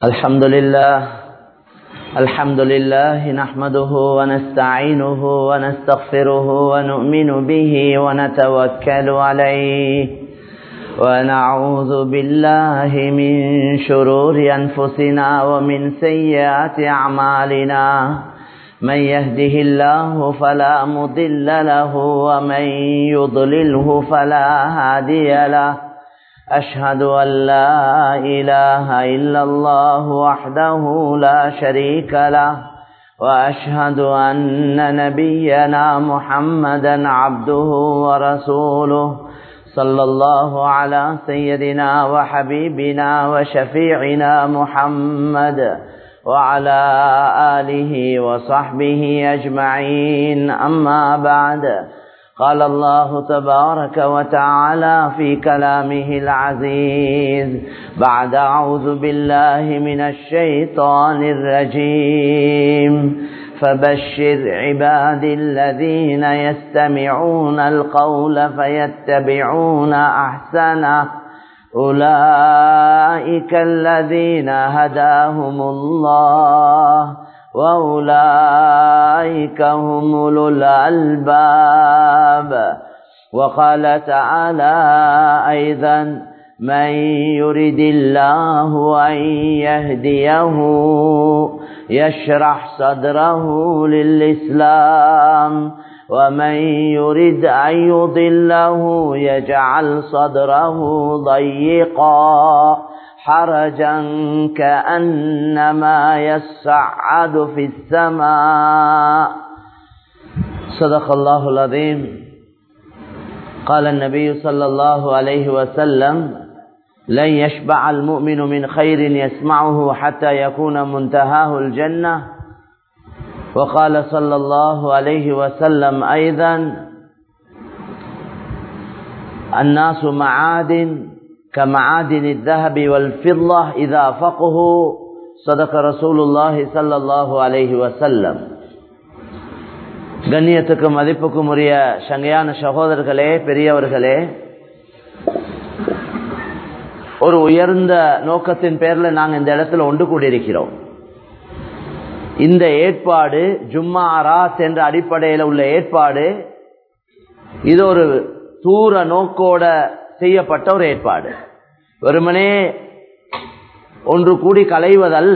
الحمد لله الحمد لله نحمده ونستعينه ونستغفره ونؤمن به ونتوكل عليه ونعوذ بالله من شرور أنفسنا ومن سيئات أعمالنا من يهده الله فلا مضل له ومن يضلله فلا هادي له أشهد أن لا إله إلا الله وحده لا شريك له وأشهد أن نبينا محمدا عبده ورسوله صلى الله على سيدنا وحبيبنا وشفيعنا محمد وعلى آله وصحبه أجمعين أما بعد قال الله تبارك وتعالى في كلامه العزيز بعد أعوذ بالله من الشيطان الرجيم فبشر عبادي الذين يستمعون القول فيتبعون أحسنه أولئك الذين هداهم الله وأولئك هم أولو الألباب وقال تعالى أيضا من يرد الله أن يهديه يشرح صدره للإسلام ومن يرد أن يضله يجعل صدره ضيقا حرجا كأنما يسعد في السماء صدق الله العظيم قال النبي صلى الله عليه وسلم لن يشبع المؤمن من خير يسمعه حتى يكون منتهاه الجنة وقال صلى الله عليه وسلم أيضا الناس معادن كمعادن الذهب والفضة إذا فقهوا صدق رسول الله صلى الله عليه وسلم கண்ணியத்துக்கும் மதிப்புக்கும் உரிய சங்கையான சகோதரர்களே பெரியவர்களே ஒரு உயர்ந்த நோக்கத்தின் பேர்ல நாங்கள் இந்த இடத்துல ஒன்று கூடியிருக்கிறோம் இந்த ஏற்பாடு ஜும்மா ராத் என்ற அடிப்படையில் உள்ள ஏற்பாடு இது ஒரு தூர நோக்கோட செய்யப்பட்ட ஒரு ஏற்பாடு வெறுமனே ஒன்று கூடி களைவதல்ல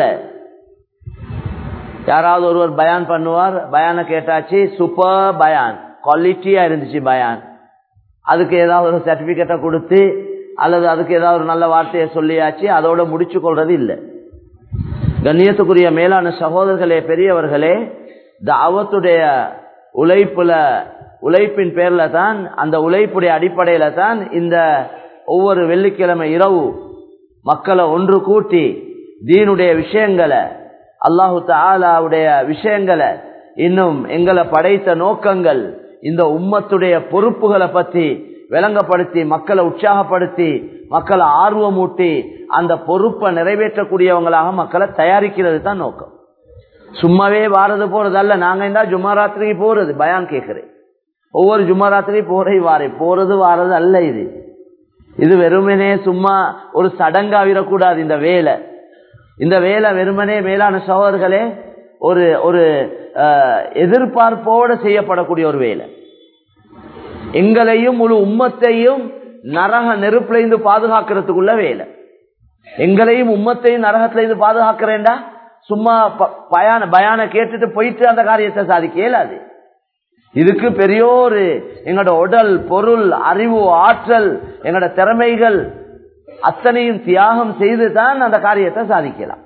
யாராவது ஒருவர் பயான் பண்ணுவார் பயான கேட்டாச்சு சூப்பர் பயான் குவாலிட்டியா இருந்துச்சு பயான் அதுக்கு ஏதாவது ஒரு சர்டிபிகேட்டை கொடுத்து அல்லது அதுக்கு ஏதாவது ஒரு நல்ல வார்த்தையை சொல்லியாச்சு அதோட முடிச்சு கொள்றது இல்லை கண்ணியத்துக்குரிய மேலான சகோதரர்களே பெரியவர்களே தாவத்துடைய உழைப்புல உழைப்பின் பேர்ல தான் அந்த உழைப்புடைய அடிப்படையில தான் இந்த ஒவ்வொரு வெள்ளிக்கிழமை இரவு மக்களை ஒன்று கூட்டி தீனுடைய விஷயங்களை அல்லாஹு தாலாவுடைய விஷயங்களை இன்னும் எங்களை படைத்த நோக்கங்கள் இந்த உம்மத்துடைய பொறுப்புகளை பத்தி விளங்கப்படுத்தி மக்களை உற்சாகப்படுத்தி மக்களை ஆர்வமூட்டி அந்த பொறுப்பை நிறைவேற்றக்கூடியவங்களாக மக்களை தயாரிக்கிறது தான் நோக்கம் சும்மாவே வாரது போறது அல்ல நாங்க இந்த ஜும்மாராத்திரிக்கு போறது பயான் கேட்கிறேன் ஒவ்வொரு ஜும்மாராத்திரி போரை வாரே போறது வாரது அல்ல இது இது வெறுமனே சும்மா ஒரு சடங்காவிடக்கூடாது இந்த வேலை இந்த வேலை வெறுமனே மேலான சகோதரர்களே ஒரு ஒரு எதிர்பார்ப்போடு செய்யப்படக்கூடிய ஒரு வேலை எங்களையும் முழு உம்மத்தையும் நரக நெருப்புல பாதுகாக்கிறதுக்குள்ள வேலை எங்களையும் உம்மத்தையும் நரகத்துல இருந்து பாதுகாக்கிறேன்டா சும்மா பயான பயான கேட்டுட்டு போயிட்டு அந்த காரியத்தை சாதிக்க இயலாது இதுக்கு பெரியோரு எங்களோட உடல் பொருள் அறிவு ஆற்றல் எங்களோட திறமைகள் அத்தனையும் தியாகம் செய்து தான் அந்த காரியத்தை சாதிக்கலாம்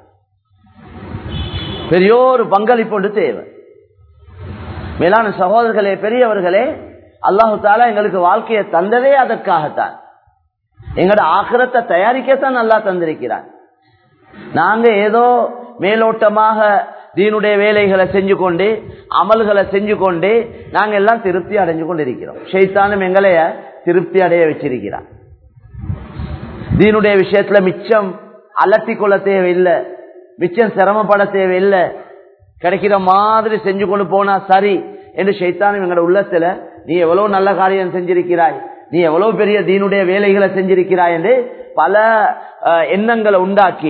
பெரியோரு பங்களிப்பு தேவை மேலான சகோதரர்களே பெரியவர்களே அல்லாஹு தாலா எங்களுக்கு வாழ்க்கையை தந்ததே அதற்காகத்தான் எங்களோட ஆக்கிரத்தை தயாரிக்கத்தான் நல்லா தந்திருக்கிறார் நாங்க ஏதோ மேலோட்டமாக தீனுடைய வேலைகளை செஞ்சு கொண்டு அமல்களை செஞ்சு கொண்டு நாங்க எல்லாம் திருப்தி அடைஞ்சு கொண்டிருக்கிறோம் ஷெய்தானும் எங்களைய திருப்தி அடைய வச்சிருக்கிறார் தீனுடைய விஷயத்துல மிச்சம் அலட்டி கொள்ள தேவையில்லை மிச்சம் சிரமப்பட தேவையில்லை கிடைக்கிற மாதிரி செஞ்சு கொண்டு போனா சரி என்று ஷைத்தானும் எங்களோட உள்ளத்துல நீ எவ்வளவு நல்ல காரியம் செஞ்சிருக்கிறாய் நீ எவ்வளவு பெரிய தீனுடைய வேலைகளை செஞ்சிருக்கிறாய் என்று பல அஹ், எண்ணங்களை உண்டாக்கி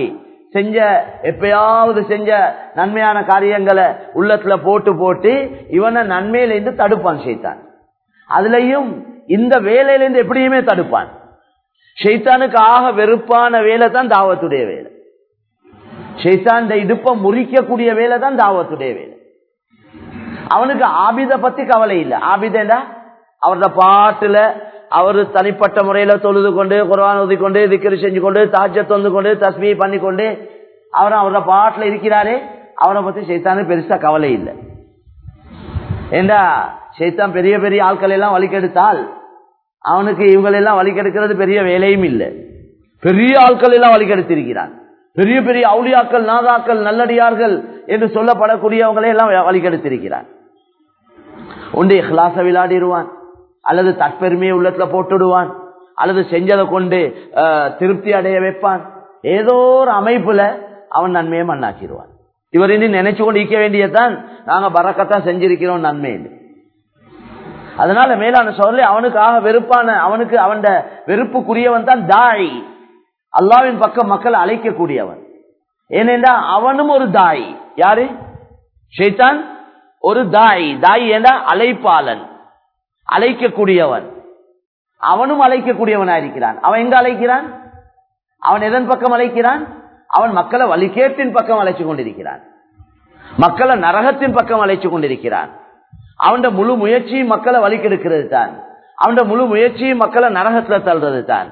செஞ்ச எப்பயாவது செஞ்ச நன்மையான காரியங்களை உள்ளத்துல போட்டு போட்டு இவனை நன்மையிலிருந்து தடுப்பான் ஷைத்தான் அதுலயும் இந்த வேலையிலிருந்து எப்படியுமே தடுப்பான் ஷைத்தானுக்கு ஆக வெறுப்பான வேலை தான் தாவத்துடைய வேலை ஷைத்தான் இந்த இடுப்பை முறிக்கக்கூடிய வேலை தான் தாவத்துடைய வேலை அவனுக்கு ஆபித பத்தி கவலை இல்லை ஆபிதா அவரோட பாட்டுல அவர் தனிப்பட்ட முறையில தொழுது கொண்டு குரான் ஊதி கொண்டு திக்கரி செஞ்சு கொண்டு தாஜ தொந்து கொண்டு தஸ்மி பண்ணி கொண்டு அவர் அவரோட பாட்டுல இருக்கிறாரே அவரை பத்தி சைத்தானு பெருசா கவலை இல்லை ஏண்டா சைத்தான் பெரிய பெரிய ஆட்கள் எல்லாம் வலிக்கெடுத்தால் அவனுக்கு இவங்களெல்லாம் வலிக்கெடுக்கிறது பெரிய வேலையும் இல்லை பெரிய ஆட்கள் எல்லாம் வலிக்கெடுத்திருக்கிறான் பெரிய பெரிய அவுளியாக்கள் நாதாக்கள் நல்லடியார்கள் என்று சொல்லப்படக்கூடியவங்களை எல்லாம் வலிக்கெடுத்திருக்கிறான் உண்டு இஹ்லாச விளையாடிடுவான் அல்லது தற்பெருமையை உள்ளத்துல போட்டுடுவான் அல்லது செஞ்சதை கொண்டு திருப்தி அடைய வைப்பான் ஏதோ ஒரு அமைப்புல அவன் நன்மையை மண்ணாக்கிடுவான் இவர் இனி நினைச்சு கொண்டு இருக்க வேண்டியதான் நாங்க பறக்கத்தான் செஞ்சிருக்கிறோம் நன்மை அதனால மேலான சொல்லி அவனுக்காக வெறுப்பான அவனுக்கு அவன் வெறுப்புக்குரியவன் தான் தாய் அல்லாவின் பக்கம் மக்கள் அழைக்கக்கூடியவன் ஏனென்றா அவனும் ஒரு தாய் யாரு ஷைத்தான் ஒரு தாய் தாய் ஏண்டா அழைப்பாளன் அழைக்கக்கூடியவன் அவனும் அழைக்கக்கூடியவனா இருக்கிறான் அவன் எங்க அழைக்கிறான் அவன் எதன் பக்கம் அழைக்கிறான் அவன் மக்களை வலிகேட்டின் பக்கம் அழைச்சு கொண்டிருக்கிறான் மக்களை நரகத்தின் பக்கம் அழைச்சு கொண்டிருக்கிறான் அவன் முழு முயற்சியும் மக்களை வலிக்கெடுக்கிறது தான் அவன் முழு முயற்சியும் மக்களை நரகத்துல தள்ளுறது தான்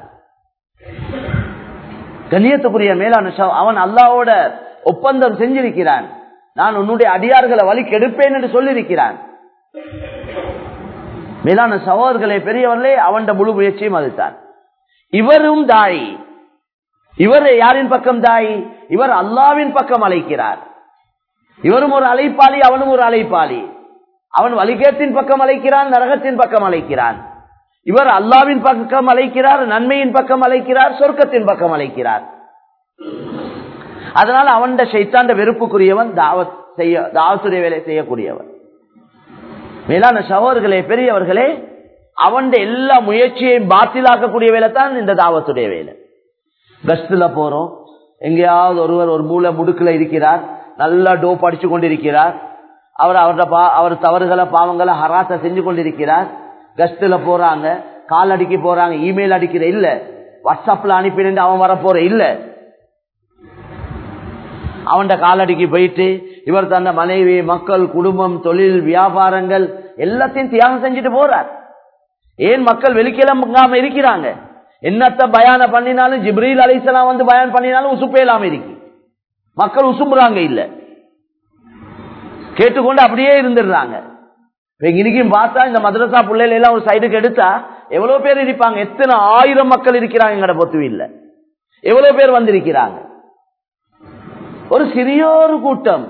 கண்ணியத்துக்குரிய மேலான அவன் அல்லாவோட ஒப்பந்தம் செஞ்சிருக்கிறான் நான் உன்னுடைய அடியார்களை வழி கெடுப்பேன் என்று சொல்லியிருக்கிறான் மேலான சகோதரர்களே பெரியவர்களே அவன் முழு முயற்சியும் அதுதான் இவரும் தாய் இவர் யாரின் பக்கம் தாய் இவர் அல்லாவின் பக்கம் அழைக்கிறார் இவரும் ஒரு அழைப்பாளி அவனும் ஒரு அழைப்பாளி அவன் வலிகேத்தின் பக்கம் அழைக்கிறான் நரகத்தின் பக்கம் அழைக்கிறான் இவர் அல்லாவின் பக்கம் அழைக்கிறார் நன்மையின் பக்கம் அழைக்கிறார் சொர்க்கத்தின் பக்கம் அழைக்கிறார் அதனால அவன் சைத்தாண்ட வெறுப்புக்குரியவன் தாவத் செய்ய தாவத்துடைய வேலை செய்யக்கூடியவன் மேலான சகோதர்களே பெரியவர்களே அவன் எல்லா முயற்சியையும் பாத்திலாக்கக்கூடிய வேலை தான் இந்த தாவத்துடைய வேலை கஸ்ட்ல போறோம் எங்கேயாவது ஒருவர் ஒரு மூல முடுக்குல இருக்கிறார் நல்லா டோப் அடிச்சு கொண்டிருக்கிறார் அவர் அவரோட அவர் தவறுகளை பாவங்களை ஹராச செஞ்சு கொண்டிருக்கிறார் கஸ்ட்ல போறாங்க கால் அடிக்க போறாங்க இமெயில் அடிக்கிற இல்ல வாட்ஸ்அப்ல அனுப்பினு அவன் வர போற இல்ல அவன் காலடிக்கு போயிட்டு இவர் தந்த மனைவி மக்கள் குடும்பம் தொழில் வியாபாரங்கள் எல்லாத்தையும் தியாகம் செஞ்சுட்டு போறார் ஏன் மக்கள் வெளிக்கிழங்காம இருக்கிறாங்க என்னத்த பயான பண்ணினாலும் ஜிப்ரீல் அலிசலாம் வந்து பயான் பண்ணினாலும் உசுப்பே இல்லாம இருக்கு மக்கள் உசும்புறாங்க இல்ல கேட்டுக்கொண்டு அப்படியே இருந்துடுறாங்க இன்னைக்கும் பார்த்தா இந்த மதரசா பிள்ளைகள் எல்லாம் ஒரு சைடுக்கு எடுத்தா எவ்வளவு பேர் இருப்பாங்க எத்தனை ஆயிரம் மக்கள் இருக்கிறாங்க எங்கட பொத்துவில்ல எவ்வளவு பேர் வந்திருக்கிறாங்க ஒரு சிறிய ஒரு கூட்டம்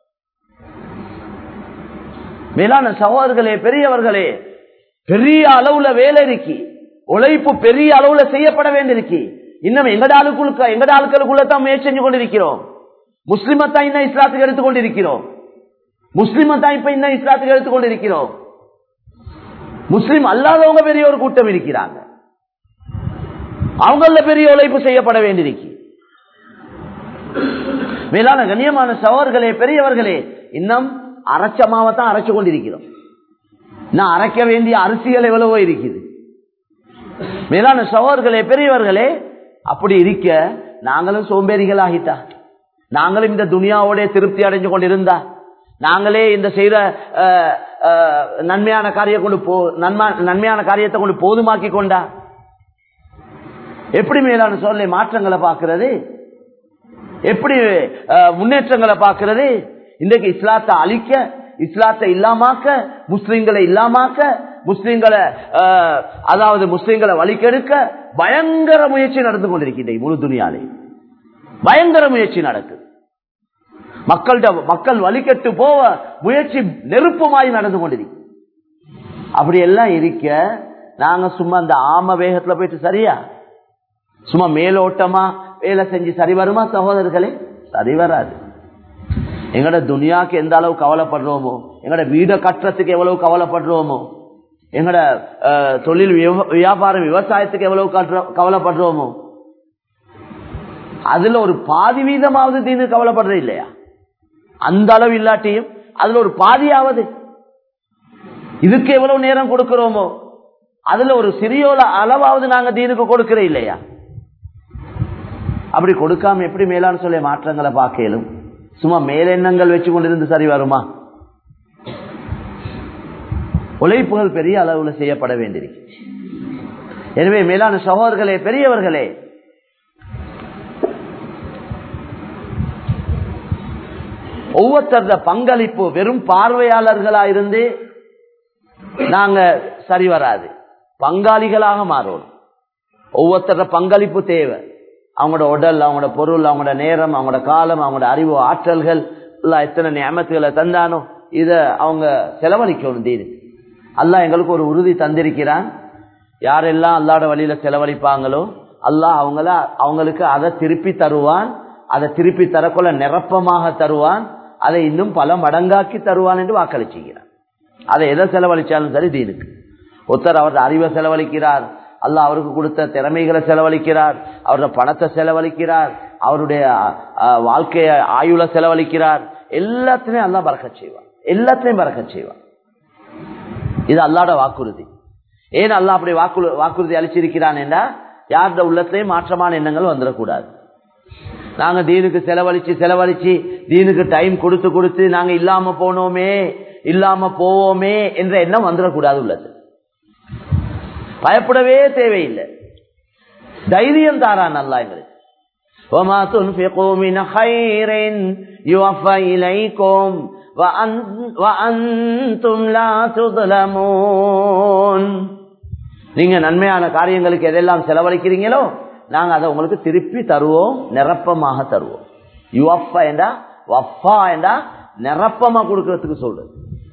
மேலான சகோதரர்களே பெரியவர்களே பெரிய அளவுல வேலை இருக்கு உழைப்பு பெரிய அளவுல செய்யப்பட வேண்டியிருக்கு இன்னும் எங்கட ஆளுக்குள்ள எங்கட ஆளுக்களுக்குள்ள தான் முயற்சி செஞ்சு கொண்டிருக்கிறோம் முஸ்லிமத்தான் இன்னும் இஸ்லாத்துக்கு எடுத்துக் கொண்டிருக்கிறோம் முஸ்லிமத்தான் இப்ப இன்னும் இஸ்லாத்துக்கு எடுத்துக் கொண்டிருக்கிறோம் முஸ்லிம் அல்லாதவங்க பெரிய ஒரு கூட்டம் இருக்கிறாங்க அவங்கள பெரிய உழைப்பு செய்யப்பட வேண்டியிருக்கு மேலான கண்ணியமான சவர்களே பெரியவர்களே இன்னும் அரைச்சமாவை தான் அரைச்சு கொண்டிருக்கிறோம் நான் அரைக்க வேண்டிய அரிசிகள் எவ்வளவோ இருக்குது மேலான சகோதர்களே பெரியவர்களே அப்படி இருக்க நாங்களும் சோம்பேறிகள் ஆகிட்டா நாங்களும் இந்த துனியாவோட திருப்தி அடைஞ்சு கொண்டிருந்தா நாங்களே இந்த செய்த நன்மையான காரியம் கொண்டு போ நன்மையான காரியத்தை கொண்டு போதுமாக்கி கொண்டா எப்படி மேலான சொல்ல மாற்றங்களை பார்க்கிறது எப்படி முன்னேற்றங்களை பார்க்கிறது இன்றைக்கு இஸ்லாத்தை அழிக்க இஸ்லாத்தை இல்லாமாக்க முஸ்லிம்களை இல்லாமாக்க முஸ்லிம்களை அதாவது முஸ்லிம்களை வழிக்கெடுக்க பயங்கர முயற்சி நடந்து கொண்டிருக்கின்ற முழு துணியாலே பயங்கர முயற்சி நடக்குது மக்கள்கிட்ட மக்கள் வழிகட்டு போவ முயற்சி நெருப்புமாய் நடந்து கொண்டிருக்கு அப்படி எல்லாம் இருக்க நாங்க சும்மா அந்த ஆம வேகத்துல போயிட்டு சரியா சும்மா மேலோட்டமா வேலை செஞ்சு சரி வருமா சகோதரர்களே சரி வராது எங்கட துனியாக்கு எந்த அளவு கவலைப்படுறோமோ எங்கட வீட கட்டுறதுக்கு எவ்வளவு கவலைப்படுறோமோ எங்கட தொழில் வியாபாரம் விவசாயத்துக்கு எவ்வளவு கவலைப்படுறோமோ அதுல ஒரு பாதி வீதமாவது தீனு கவலைப்படுறது இல்லையா அந்த அளவு இல்லாட்டியும் அதுல ஒரு பாதியாவது இதுக்கு எவ்வளவு நேரம் கொடுக்கிறோமோ அதுல ஒரு சிறியோல அளவாவது நாங்க தீனுக்கு கொடுக்கிற இல்லையா அப்படி கொடுக்காம எப்படி மேலான்னு சொல்லி மாற்றங்களை பார்க்கலும் சும்மா மேலெண்ணங்கள் வச்சு கொண்டிருந்து சரி வருமா உழைப்புகள் பெரிய அளவுல செய்யப்பட வேண்டியிருக்கு எனவே மேலான சகோதரர்களே பெரியவர்களே ஒவ்வொருத்தர பங்களிப்பு வெறும் பார்வையாளர்களா இருந்து நாங்க சரி வராது பங்காளிகளாக மாறணும் ஒவ்வொருத்தர பங்களிப்பு தேவை அவங்களோட உடல் அவங்களோட பொருள் அவங்களோட நேரம் அவங்களோட காலம் அவங்களோட அறிவு ஆற்றல்கள் எல்லாம் எத்தனை நியமத்துகளை தந்தானோ இத அவங்க செலவழிக்கணும் தீனு அல்லாஹ் எங்களுக்கு ஒரு உறுதி தந்திருக்கிறான் யாரெல்லாம் அல்லாட வழியில செலவழிப்பாங்களோ அல்லாஹ் அவங்கள அவங்களுக்கு அதை திருப்பி தருவான் அதை திருப்பி தரக்குள்ள நிரப்பமாக தருவான் அதை இன்னும் பல மடங்காக்கி தருவான் என்று வாக்களிச்சுக்கிறான் அதை எதை செலவழிச்சாலும் சரி தீனுக்கு ஒருத்தர் அவரது அறிவை செலவழிக்கிறார் அல்லாஹ் அவருக்கு கொடுத்த திறமைகளை செலவழிக்கிறார் அவருடைய பணத்தை செலவழிக்கிறார் அவருடைய வாழ்க்கைய ஆயுள செலவழிக்கிறார் எல்லாத்திலையும் அல்லா பறக்க செய்வான் எல்லாத்திலையும் பறக்க செய்வான் இது அல்லாட வாக்குறுதி ஏன் அல்லா அப்படி வாக்கு வாக்குறுதி அளிச்சிருக்கிறான் என்றா யாருடைய உள்ளத்திலையும் மாற்றமான எண்ணங்கள் வந்துடக்கூடாது நாங்க தீனுக்கு செலவழிச்சு செலவழிச்சு தீனுக்கு டைம் கொடுத்து கொடுத்து நாங்க இல்லாம போனோமே இல்லாம போவோமே என்ற எண்ணம் வந்துடக்கூடாது உள்ளது பயப்படவே தேவையில்லை தைரியம் தாரான் நல்லா எங்களுக்கு وما تنفقوا من خير يوفى إليكم وأنتم لا تظلمون நீங்க நன்மையான காரியங்களுக்கு எதெல்லாம் செலவழிக்கிறீங்களோ நாங்க அதை உங்களுக்கு திருப்பி தருவோம் நிரப்பமாக தருவோம் யுவஃபா என்றா வஃபா என்றா நிரப்பமா கொடுக்கறதுக்கு சொல்றது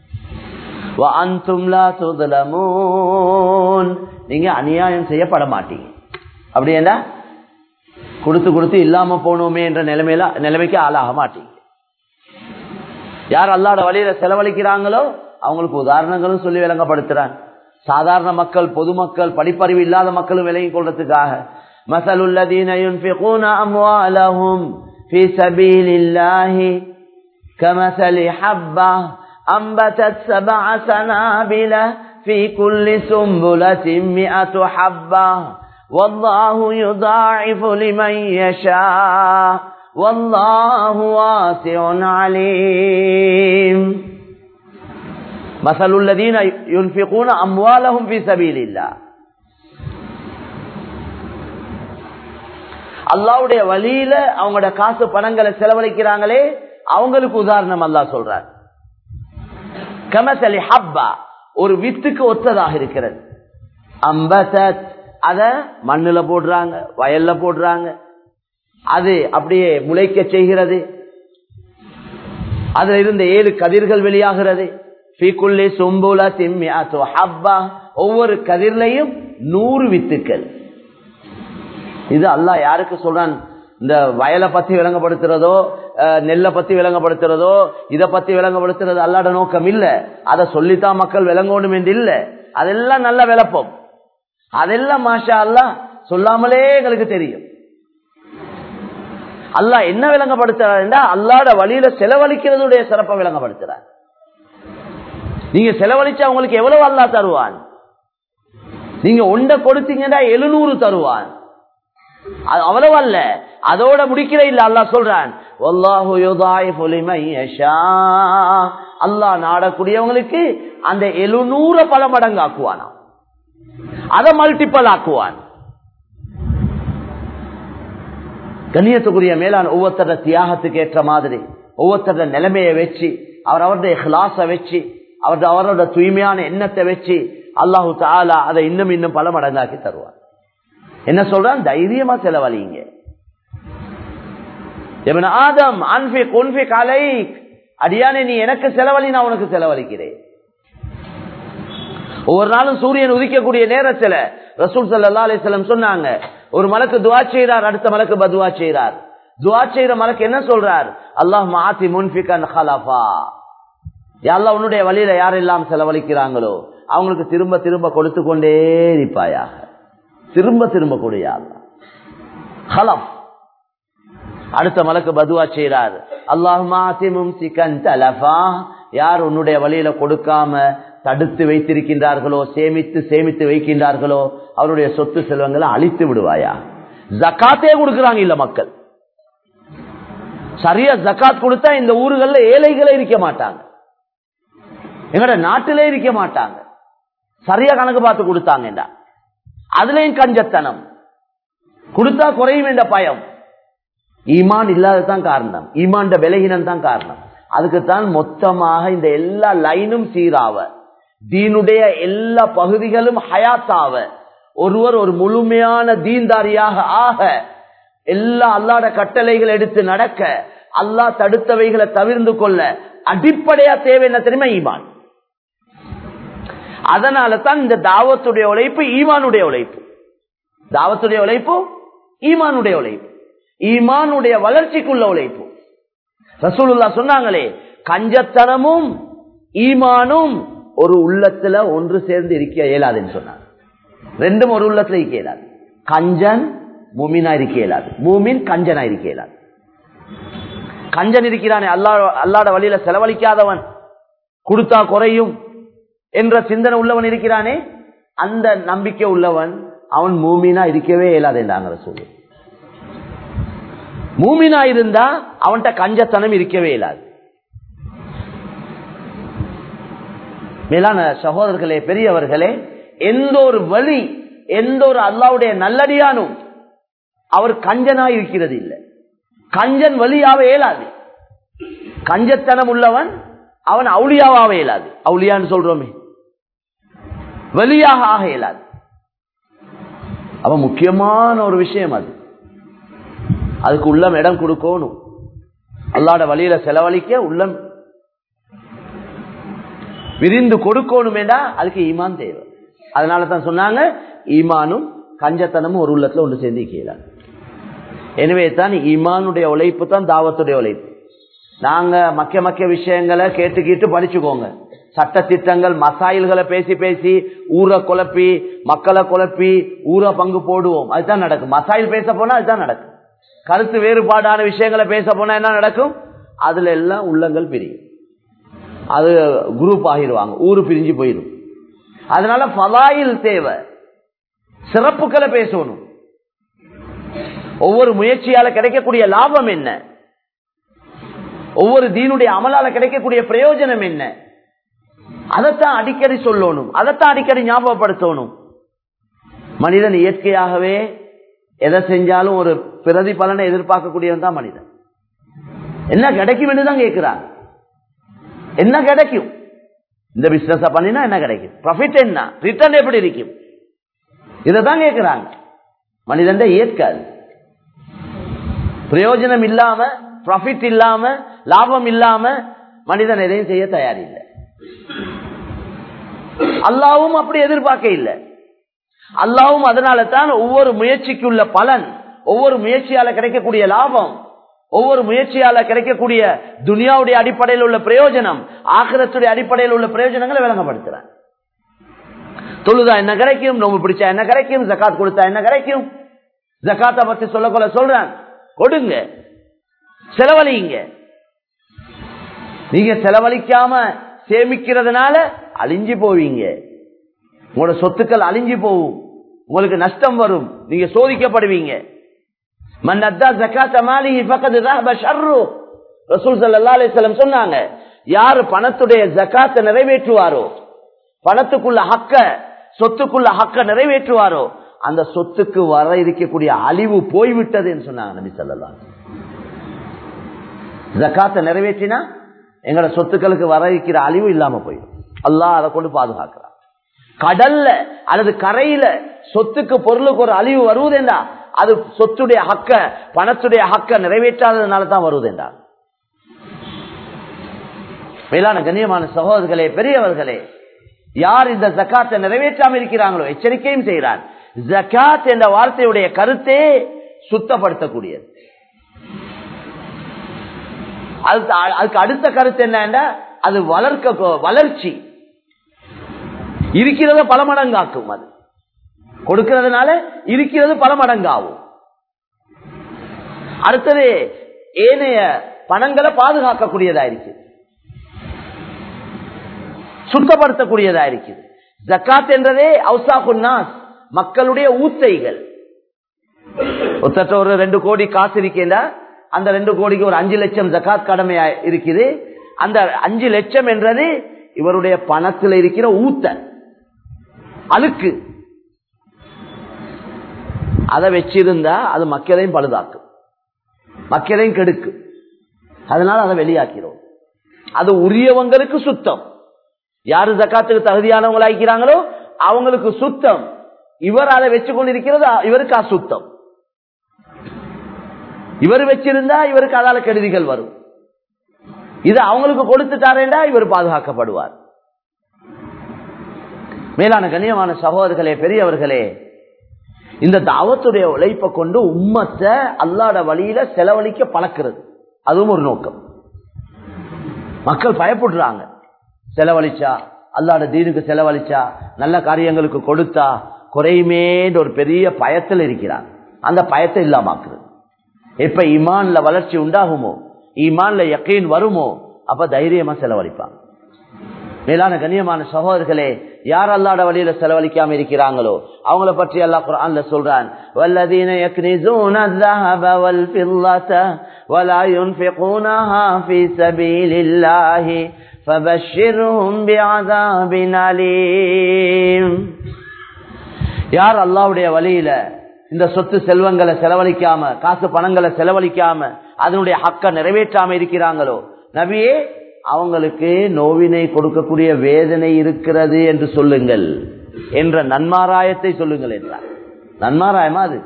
நீங்க அநியாயம் செய்யப்பட மாட்டீங்க அப்படி என்ன கொடுத்து கொடுத்து இல்லாம போனோமே என்ற நிலைமையில நிலைமைக்கு ஆளாக மாட்டீங்க யார் அல்லாட வழியில செலவழிக்கிறாங்களோ அவங்களுக்கு உதாரணங்களும் சொல்லி விளங்கப்படுத்துறான் சாதாரண மக்கள் பொதுமக்கள் படிப்பறிவு இல்லாத மக்களும் விலகி கொள்றதுக்காக مثل الذين ينفقون أموالهم في سبيل الله كمثل حبة أنبتت سبع سنابل في كل سنبلة مئة حبة والله يضاعف لمن يشاء والله واسع عليم مثل الذين ينفقون أموالهم في سبيل الله அல்லாவுடைய வழியில அவங்களோட காசு பணங்களை செலவழிக்கிறாங்களே அவங்களுக்கு உதாரணம் அல்லா சொல்றார் கமசலி ஹப்பா ஒரு வித்துக்கு ஒத்ததாக இருக்கிறது அம்பசத் அத மண்ணுல போடுறாங்க வயல்ல போடுறாங்க அது அப்படியே முளைக்க செய்கிறது அதுல இருந்த ஏழு கதிர்கள் வெளியாகிறது ஒவ்வொரு கதிர்லையும் நூறு வித்துக்கள் இது அல்லாஹ் யாருக்கு சொல்றான் இந்த வயலை பத்தி விளங்கப்படுத்துறதோ நெல்லை பத்தி விளங்கப்படுத்துறதோ இதை பத்தி விளங்கப்படுத்துறது அல்லாட நோக்கம் இல்ல அதை சொல்லித்தான் மக்கள் விளங்கணும் என்று இல்ல அதெல்லாம் நல்ல விளப்பம் அதெல்லாம் மாஷா அல்லா சொல்லாமலே எங்களுக்கு தெரியும் அல்லாஹ் என்ன விளங்கப்படுத்துறாருன்னா அல்லாட வழியில செலவழிக்கிறதுடைய சிறப்பை விளங்கப்படுத்துறார் நீங்க செலவழிச்சா உங்களுக்கு எவ்வளவு அல்லா தருவான் நீங்க ஒன்றை கொடுத்தீங்கன்னா எழுநூறு தருவான் அவ்வளவு அல்ல அதோட முடிக்கிற இல்ல அல்லா சொல்றான் அல்லா நாடக்கூடியவங்களுக்கு அந்த எழுநூறு பல மடங்கு ஆக்குவானா அதை மல்டிப்பல் ஆக்குவான் கண்ணியத்துக்குரிய மேலான ஒவ்வொருத்தர தியாகத்துக்கு ஏற்ற மாதிரி ஒவ்வொருத்தர நிலைமையை வச்சு அவர் அவருடைய கிளாஸ வச்சு அவருடைய அவரோட தூய்மையான எண்ணத்தை வச்சு அல்லாஹு தாலா அதை இன்னும் இன்னும் பல மடங்காக்கி தருவார் என்ன சொல்றான் தைரியமா செலவழிங்க ஆதம் அன்பிக் உன்பிக் அலை அடியானே நீ எனக்கு செலவழி நான் உனக்கு செலவழிக்கிறேன் ஒவ்வொரு நாளும் சூரியன் உதிக்கக்கூடிய நேரத்தில் ரசூல் சல்லா அலிஸ்லம் சொன்னாங்க ஒரு மலக்கு துவா செய்கிறார் அடுத்த மலக்கு பதுவா செய்கிறார் துவா செய்யற மலக்கு என்ன சொல்றார் அல்லாஹ் மாத்தி முன்பிகன் ஹலஃபா யாரெல்லாம் உன்னுடைய வழியில யாரெல்லாம் செலவழிக்கிறாங்களோ அவங்களுக்கு திரும்ப திரும்ப கொடுத்து கொண்டே இருப்பாயாக திரும்ப திரும்ப கூடிய ஹலப் அடுத்த மலக்கு பதுவா செய்யறார் அல்லாஹும் சிக்கன் தலஃபா யார் உன்னுடைய வழியில கொடுக்காம தடுத்து வைத்திருக்கின்றார்களோ சேமித்து சேமித்து வைக்கின்றார்களோ அவருடைய சொத்து செல்வங்களை அழித்து விடுவாயா ஜக்காத்தே கொடுக்கிறாங்க இல்ல மக்கள் சரியா ஜக்காத் கொடுத்தா இந்த ஊர்கள்ல ஏழைகளே இருக்க மாட்டாங்க எங்கட நாட்டிலே இருக்க மாட்டாங்க சரியா கணக்கு பார்த்து கொடுத்தாங்க அதுலயும் கஞ்சத்தனம் கொடுத்தா குறையும் என்ற பயம் ஈமான் இல்லாததான் காரணம் ஈமான் விலகினம் தான் காரணம் அதுக்குத்தான் மொத்தமாக இந்த எல்லா லைனும் சீராவ தீனுடைய எல்லா பகுதிகளும் ஹயாத்தாவ ஒருவர் ஒரு முழுமையான தீன்தாரியாக ஆக எல்லா அல்லாட கட்டளைகள் எடுத்து நடக்க அல்லாஹ் தடுத்தவைகளை தவிர்ந்து கொள்ள அடிப்படையா தேவை என்ன தெரியுமா ஈமான் அதனால தான் இந்த தாவத்துடைய உழைப்பு ஈமானுடைய உழைப்பு தாவத்துடைய உழைப்பு ஈமானுடைய உழைப்பு ஈமானுடைய வளர்ச்சிக்குள்ள உழைப்பு ரசூலுல்லா சொன்னாங்களே கஞ்சத்தனமும் ஈமானும் ஒரு உள்ளத்துல ஒன்று சேர்ந்து இருக்க இயலாதுன்னு சொன்னாங்க ரெண்டும் ஒரு உள்ளத்துல இருக்க இயலாது கஞ்சன் மூமினா இருக்க இயலாது மூமின் கஞ்சனா இருக்க இயலாது கஞ்சன் இருக்கிறானே அல்லா அல்லாட வழியில செலவழிக்காதவன் கொடுத்தா குறையும் என்ற சிந்தனை உள்ளவன் இருக்கிறானே அந்த நம்பிக்கை உள்ளவன் அவன் மூமினா இருக்கவே இயலாது என்றாங்க சொல்லு மூமினா இருந்தா அவன்கிட்ட கஞ்சத்தனம் இருக்கவே இயலாது மேலான சகோதரர்களே பெரியவர்களே எந்த ஒரு வழி எந்த ஒரு அல்லாவுடைய நல்லடியானும் அவர் கஞ்சனா இருக்கிறது இல்லை கஞ்சன் வழியாக இயலாது கஞ்சத்தனம் உள்ளவன் அவன் அவுளியாவாக இயலாது அவுளியான்னு சொல்றோமே வெளியாக ஆக இயலாது அவன் முக்கியமான ஒரு விஷயம் அது அதுக்கு உள்ளம் இடம் கொடுக்கணும் அல்லாட வழியில செலவழிக்க உள்ளம் விரிந்து கொடுக்கணுமேடா அதுக்கு ஈமான் தேவை அதனால தான் சொன்னாங்க ஈமானும் கஞ்சத்தனமும் ஒரு உள்ளத்துல ஒன்று சேர்ந்து கீழாது எனவே தான் ஈமானுடைய உழைப்பு தான் தாவத்துடைய உழைப்பு நாங்க மக்க மக்க விஷயங்களை கேட்டு கேட்டு படிச்சுக்கோங்க சட்ட திட்டங்கள் மசாயில்களை பேசி பேசி ஊரை குழப்பி மக்களை குழப்பி ஊரை பங்கு போடுவோம் அதுதான் நடக்கும் மசாயில் பேச போனா அதுதான் நடக்கும் கருத்து வேறுபாடான விஷயங்களை பேச போனா என்ன நடக்கும் அதுல எல்லாம் உள்ளங்கள் பிரியும் அது குரூப் ஆகிடுவாங்க ஊரு பிரிஞ்சு போயிடும் அதனால பலாயில் தேவை சிறப்புகளை பேசணும் ஒவ்வொரு முயற்சியால கிடைக்கக்கூடிய லாபம் என்ன ஒவ்வொரு தீனுடைய அமலால கிடைக்கக்கூடிய பிரயோஜனம் என்ன அதைத்தான் அடிக்கடி சொல்லணும் அதைத்தான் அடிக்கடி ஞாபகப்படுத்தணும் மனிதன் இயற்கையாகவே எதை செஞ்சாலும் ஒரு பிரதி பலனை எதிர்பார்க்கக்கூடியவன் தான் மனிதன் என்ன கிடைக்கும் தான் கேட்கிறான் என்ன கிடைக்கும் இந்த பிசினஸ் பண்ணினா என்ன கிடைக்கும் ப்ராஃபிட் என்ன ரிட்டர்ன் எப்படி இருக்கும் இதைதான் கேட்கிறாங்க மனிதன் ஏற்காது பிரயோஜனம் இல்லாம ப்ராஃபிட் இல்லாம லாபம் இல்லாம மனிதன் எதையும் செய்ய தயாரில்லை அல்லாவும் அப்படி எதிர்பார்க்க இல்லை அல்லாவும் அதனால தான் ஒவ்வொரு முயற்சிக்குள்ள பலன் ஒவ்வொரு முயற்சியால கிடைக்கக்கூடிய லாபம் ஒவ்வொரு முயற்சியால கிடைக்கக்கூடிய துனியாவுடைய அடிப்படையில் உள்ள பிரயோஜனம் ஆக்கிரத்துடைய அடிப்படையில் உள்ள பிரயோஜனங்களை விளங்கப்படுத்துறேன் தொழுதா என்ன கிடைக்கும் நோம்பு பிடிச்சா என்ன கிடைக்கும் ஜக்காத் கொடுத்தா என்ன கிடைக்கும் ஜக்காத்தை பத்தி சொல்ல கொள்ள சொல்றேன் கொடுங்க செலவழிங்க நீங்க செலவழிக்காம சேமிக்கிறதுனால அழிஞ்சு போவீங்க உங்களோட சொத்துக்கள் அழிஞ்சு போகும் உங்களுக்கு நஷ்டம் வரும் நீங்க சோதிக்கப்படுவீங்க சொன்னாங்க யாரு பணத்துடைய ஜக்காத்தை நிறைவேற்றுவாரோ பணத்துக்குள்ள ஹக்க சொத்துக்குள்ள ஹக்க நிறைவேற்றுவாரோ அந்த சொத்துக்கு வர இருக்கக்கூடிய அழிவு போய்விட்டதுன்னு சொன்னாங்க நபி சொல்லலாம் ஜக்காத்தை நிறைவேற்றினா எங்களோட சொத்துக்களுக்கு வர இருக்கிற அழிவு இல்லாம போயிடும் அல்லாஹ் அதை கொண்டு பாதுகாக்கிறான் கடல்ல அல்லது கரையில சொத்துக்கு பொருளுக்கு ஒரு அழிவு வருவதென்றா அது சொத்துடைய ஹக்க பணத்துடைய ஹக்க நிறைவேற்றாததுனால தான் வருவதென்றா மேலான கண்ணியமான சகோதரர்களே பெரியவர்களே யார் இந்த ஜக்காத்தை நிறைவேற்றாம இருக்கிறாங்களோ எச்சரிக்கையும் செய்கிறார் ஜக்காத் என்ற வார்த்தையுடைய கருத்தே சுத்தப்படுத்தக்கூடியது அதுக்கு அடுத்த கருத்து என்ன அது வளர்க்க வளர்ச்சி இருக்கிறத பல மடங்காக்கும் அது கொடுக்கிறதுனால இருக்கிறது பல மடங்காகும் அடுத்தது ஏனைய பணங்களை பாதுகாக்கக்கூடியதா இருக்கு சுத்தப்படுத்தக்கூடியதா இருக்குது ஜக்காத் என்றதே அவுசாகுன்னாஸ் மக்களுடைய ஊத்தைகள் ஒத்தட்ட ஒரு ரெண்டு கோடி காசு இருக்கேண்டா அந்த ரெண்டு கோடிக்கு ஒரு அஞ்சு லட்சம் ஜக்காத் கடமையா இருக்குது அந்த அஞ்சு லட்சம் என்றது இவருடைய பணத்தில் இருக்கிற ஊத்த அழுக்கு அதை வச்சிருந்தா அது மக்களையும் பழுதாக்கும் மக்களையும் கெடுக்கும் அதனால அதை வெளியாக்கிறோம் அது உரியவங்களுக்கு சுத்தம் யாரு ஜக்காத்துக்கு தகுதியானவங்களா இருக்கிறாங்களோ அவங்களுக்கு சுத்தம் இவர் அதை வச்சு கொண்டிருக்கிறது இவருக்கு அசுத்தம் இவர் வச்சிருந்தா இவருக்கு அதால கெடுதிகள் வரும் இது அவங்களுக்கு கொடுத்துட்டாரேண்டா இவர் பாதுகாக்கப்படுவார் மேலான கண்ணியமான சகோதரர்களே பெரியவர்களே இந்த தாவத்துடைய உழைப்பை கொண்டு உம்மத்தை அல்லாட வழியில செலவழிக்க பழக்கிறது அதுவும் ஒரு நோக்கம் மக்கள் பயப்படுறாங்க செலவழிச்சா அல்லாட தீனுக்கு செலவழிச்சா நல்ல காரியங்களுக்கு கொடுத்தா குறையுமேன்ற ஒரு பெரிய பயத்தில் இருக்கிறான் அந்த பயத்தை இல்லாமாக்குறது எப்ப ஈமான்ல வளர்ச்சி உண்டாகுமோ ஈமான்ல யக்கீன் வருமோ அப்ப தைரியமா செலவழிப்பாங்க மேலான கண்ணியமான சகோதரர்களே யார் அல்லாட வழியில செலவழிக்காம இருக்கிறாங்களோ அவங்கள பற்றி அல்லா குரான்ல சொல்றான் வல்லதீன يكنزون الذهب والفضة ولا ينفقونها في سبيل الله فبشرهم بعذاب أليم யார் அல்லாவுடைய வழியில இந்த சொத்து செல்வங்களை செலவழிக்காம காசு பணங்களை செலவழிக்காம அதனுடைய ஹக்க நிறைவேற்றாம இருக்கிறாங்களோ நபியே அவங்களுக்கு நோவினை கொடுக்கக்கூடிய வேதனை இருக்கிறது என்று சொல்லுங்கள் என்ற நன்மாராயத்தை சொல்லுங்கள் என்றார் நன்மாராயமா அது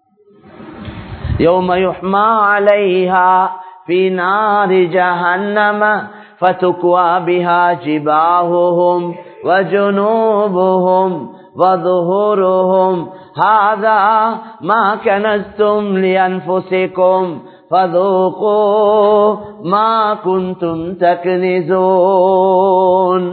يوم يحمى عليها في نار جهنم فتكوى بها جباههم وجنوبهم وظهورهم هذا ما كنزتم لأنفسكم فذوقوا ما كنتم تكنزون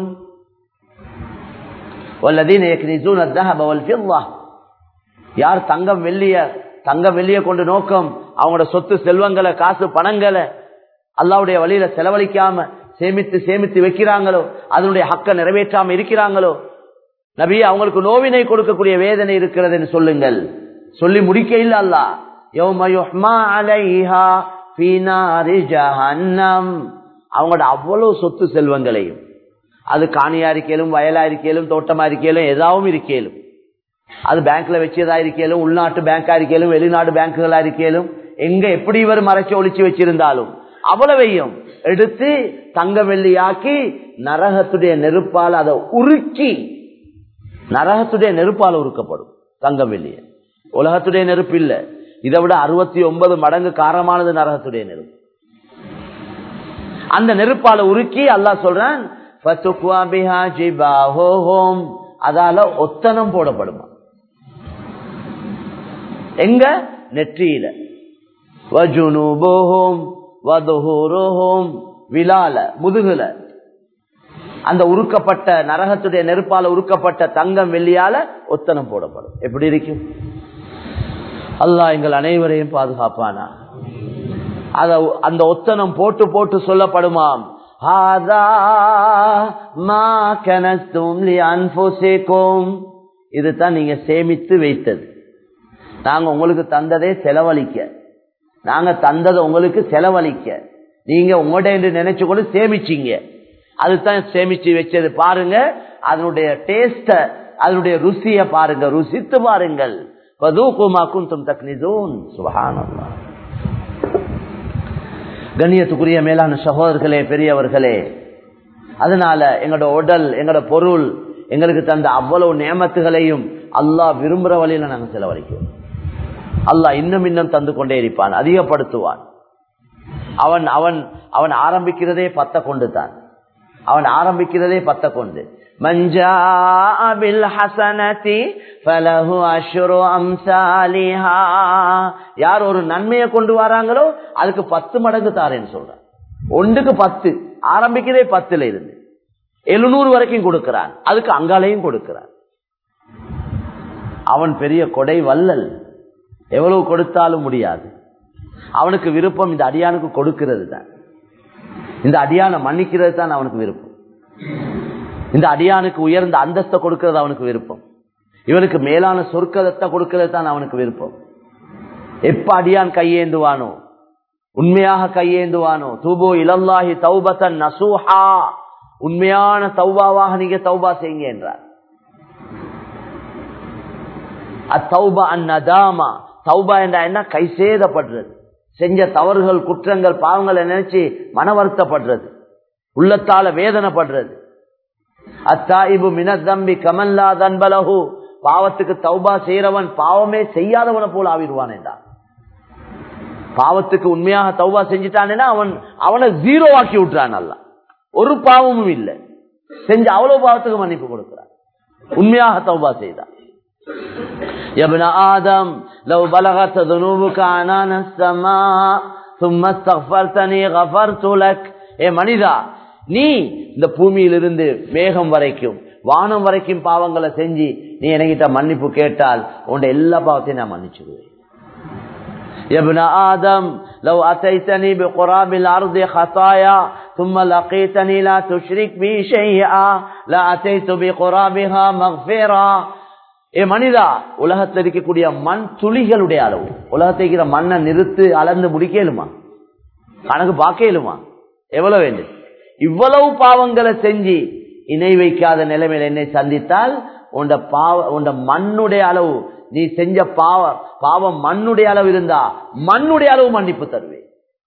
والذين يكنزون الذهب والفضة யார் தங்கம் வெள்ளிய தங்கம் வெள்ளிய கொண்டு நோக்கம் அவங்களோட சொத்து செல்வங்களை காசு பணங்களை அல்லாவுடைய வழியில செலவழிக்காம சேமித்து சேமித்து வைக்கிறாங்களோ அதனுடைய ஹக்க நிறைவேற்றாம இருக்கிறாங்களோ நபி அவங்களுக்கு நோவினை கொடுக்கக்கூடிய வேதனை இருக்கிறது என்று சொல்லுங்கள் சொல்லி முடிக்க இல்ல அல்லா அவங்களோட அவ்வளவு சொத்து செல்வங்களையும் அது காணியா இருக்கலும் வயலா இருக்கலும் தோட்டமா இருக்கலும் ஏதாவும் இருக்கலும் அது பேங்க்ல வச்சதா இருக்கலும் உள்நாட்டு பேங்கா இருக்கலும் வெளிநாட்டு பேங்குகளா இருக்கலும் எங்க எப்படி இவர் மறைச்சு ஒழிச்சு வச்சிருந்தாலும் அவ்வளவையும் எடுத்து தங்க வெள்ளியாக்கி நரகத்துடைய நெருப்பால் அதை உருக்கி நரகத்துடைய நெருப்பால் உருக்கப்படும் தங்கம் வெள்ளிய உலகத்துடைய நெருப்பு இல்ல இதை விட அறுபத்தி ஒன்பது மடங்கு காரமானது நரகத்துடைய நெருப்பு அந்த நெருப்பால உருக்கி அல்லா சொல்றான் அதால ஒத்தனம் போடப்படுமா எங்க நெற்றியில விழால முதுகுல அந்த உருக்கப்பட்ட நரகத்துடைய நெருப்பால உருக்கப்பட்ட தங்கம் வெள்ளியால ஒத்தனம் போடப்படும் எப்படி இருக்கும் அல்லாஹ் எங்கள் அனைவரையும் பாதுகாப்பானா அத அந்த ஒத்தனம் போட்டு போட்டு சொல்லப்படுமாம் இதுதான் நீங்க சேமித்து வைத்தது நாங்க உங்களுக்கு தந்ததே செலவழிக்க நாங்க தந்ததை உங்களுக்கு செலவழிக்க நீங்க உங்கள்ட என்று நினைச்சு கொண்டு சேமிச்சீங்க அதுதான் சேமிச்சு வச்சது பாருங்க அதனுடைய டேஸ்ட அதனுடைய ருசிய பாருங்க ருசித்து பாருங்கள் கண்ணியத்துக்குரிய மேலான சகோதரர்களே பெரியவர்களே அதனால எங்களோட உடல் எங்களோட பொருள் எங்களுக்கு தந்த அவ்வளவு நியமத்துகளையும் அல்லாஹ் விரும்புற வழியில நாங்க செலவழிக்கிறோம் அல்லாஹ் இன்னும் இன்னும் தந்து கொண்டே இருப்பான் அதிகப்படுத்துவான் அவன் அவன் அவன் ஆரம்பிக்கிறதே பத்த கொண்டு தான் அவன் ஆரம்பிக்கிறதே பத்த கொண்டு யார் ஒரு நன்மையை கொண்டு வராங்களோ அதுக்கு பத்து மடங்கு தாரேன்னு சொல்றான் ஒன்றுக்கு பத்து ஆரம்பிக்கிறதே பத்துல இருந்து எழுநூறு வரைக்கும் கொடுக்கிறான் அதுக்கு அங்காலையும் கொடுக்கிறான் அவன் பெரிய கொடை வல்லல் எவ்வளவு கொடுத்தாலும் முடியாது அவனுக்கு விருப்பம் இந்த அடியானுக்கு கொடுக்கிறது தான் இந்த அடியான மன்னிக்கிறது தான் அவனுக்கு விருப்பம் இந்த அடியானுக்கு உயர்ந்த அந்தஸ்தை கொடுக்கிறது அவனுக்கு விருப்பம் இவனுக்கு மேலான சொர்க்கத்தை கொடுக்கிறது தான் அவனுக்கு விருப்பம் எப்ப அடியான் கையேந்துவானோ உண்மையாக கையேந்துவானோ தூபோ இலல்லாஹி தௌபத்தன் நசூஹா உண்மையான தௌபாவாக நீங்க தௌபா செய்யுங்க என்றார் அத்தௌபா அந்நதாமா தௌபா என்ற என்ன கை சேதப்படுறது செஞ்ச தவறுகள் குற்றங்கள் பாவங்களை நினைச்சு மன வருத்தப்படுறது உள்ளத்தால வேதனைப்படுறது அத்தாயிபு மினத்தம்பி கமல்லா தன்பலகு பாவத்துக்கு தௌபா செய்யறவன் பாவமே செய்யாதவனை போல ஆவிடுவான் என்றான் பாவத்துக்கு உண்மையாக தௌபா செஞ்சுட்டானேன்னா அவன் அவனை ஜீரோ ஆக்கி விட்டுறான் நல்லா ஒரு பாவமும் இல்லை செஞ்ச அவ்வளவு பாவத்துக்கு மன்னிப்பு கொடுக்கிறான் உண்மையாக தௌபா செய்தான் يا ابن آدم لو بلغت ذنوبك عنان السماء ثم استغفرتني غفرت لك ஏ மனிதா நீ இந்த பூமியிலிருந்து மேகம் வரைக்கும் வானம் வரைக்கும் பாவங்களை செஞ்சு நீ என்கிட்ட மன்னிப்பு கேட்டால் உன் எல்லா பாவத்தையும் நான் மன்னிச்சுடுவேன் يا ابن آدم لو أتيتني بقراب الأرض خطايا ثم لقيتني لا تشرك بي شيئا لأتيت بقرابها مغفرا ஏ மனிதா உலகத்தில் இருக்கக்கூடிய மண் துளிகளுடைய அளவு உலகத்தில் இருக்கிற மண்ணை நிறுத்து அளந்து முடிக்கலுமா கணக்கு பார்க்கலுமா எவ்வளவு வேண்டும் இவ்வளவு பாவங்களை செஞ்சு இணை வைக்காத நிலைமையில் என்னை சந்தித்தால் உண்ட பாவ உண்ட மண்ணுடைய அளவு நீ செஞ்ச பாவ பாவம் மண்ணுடைய அளவு இருந்தா மண்ணுடைய அளவு மன்னிப்பு தருவேன்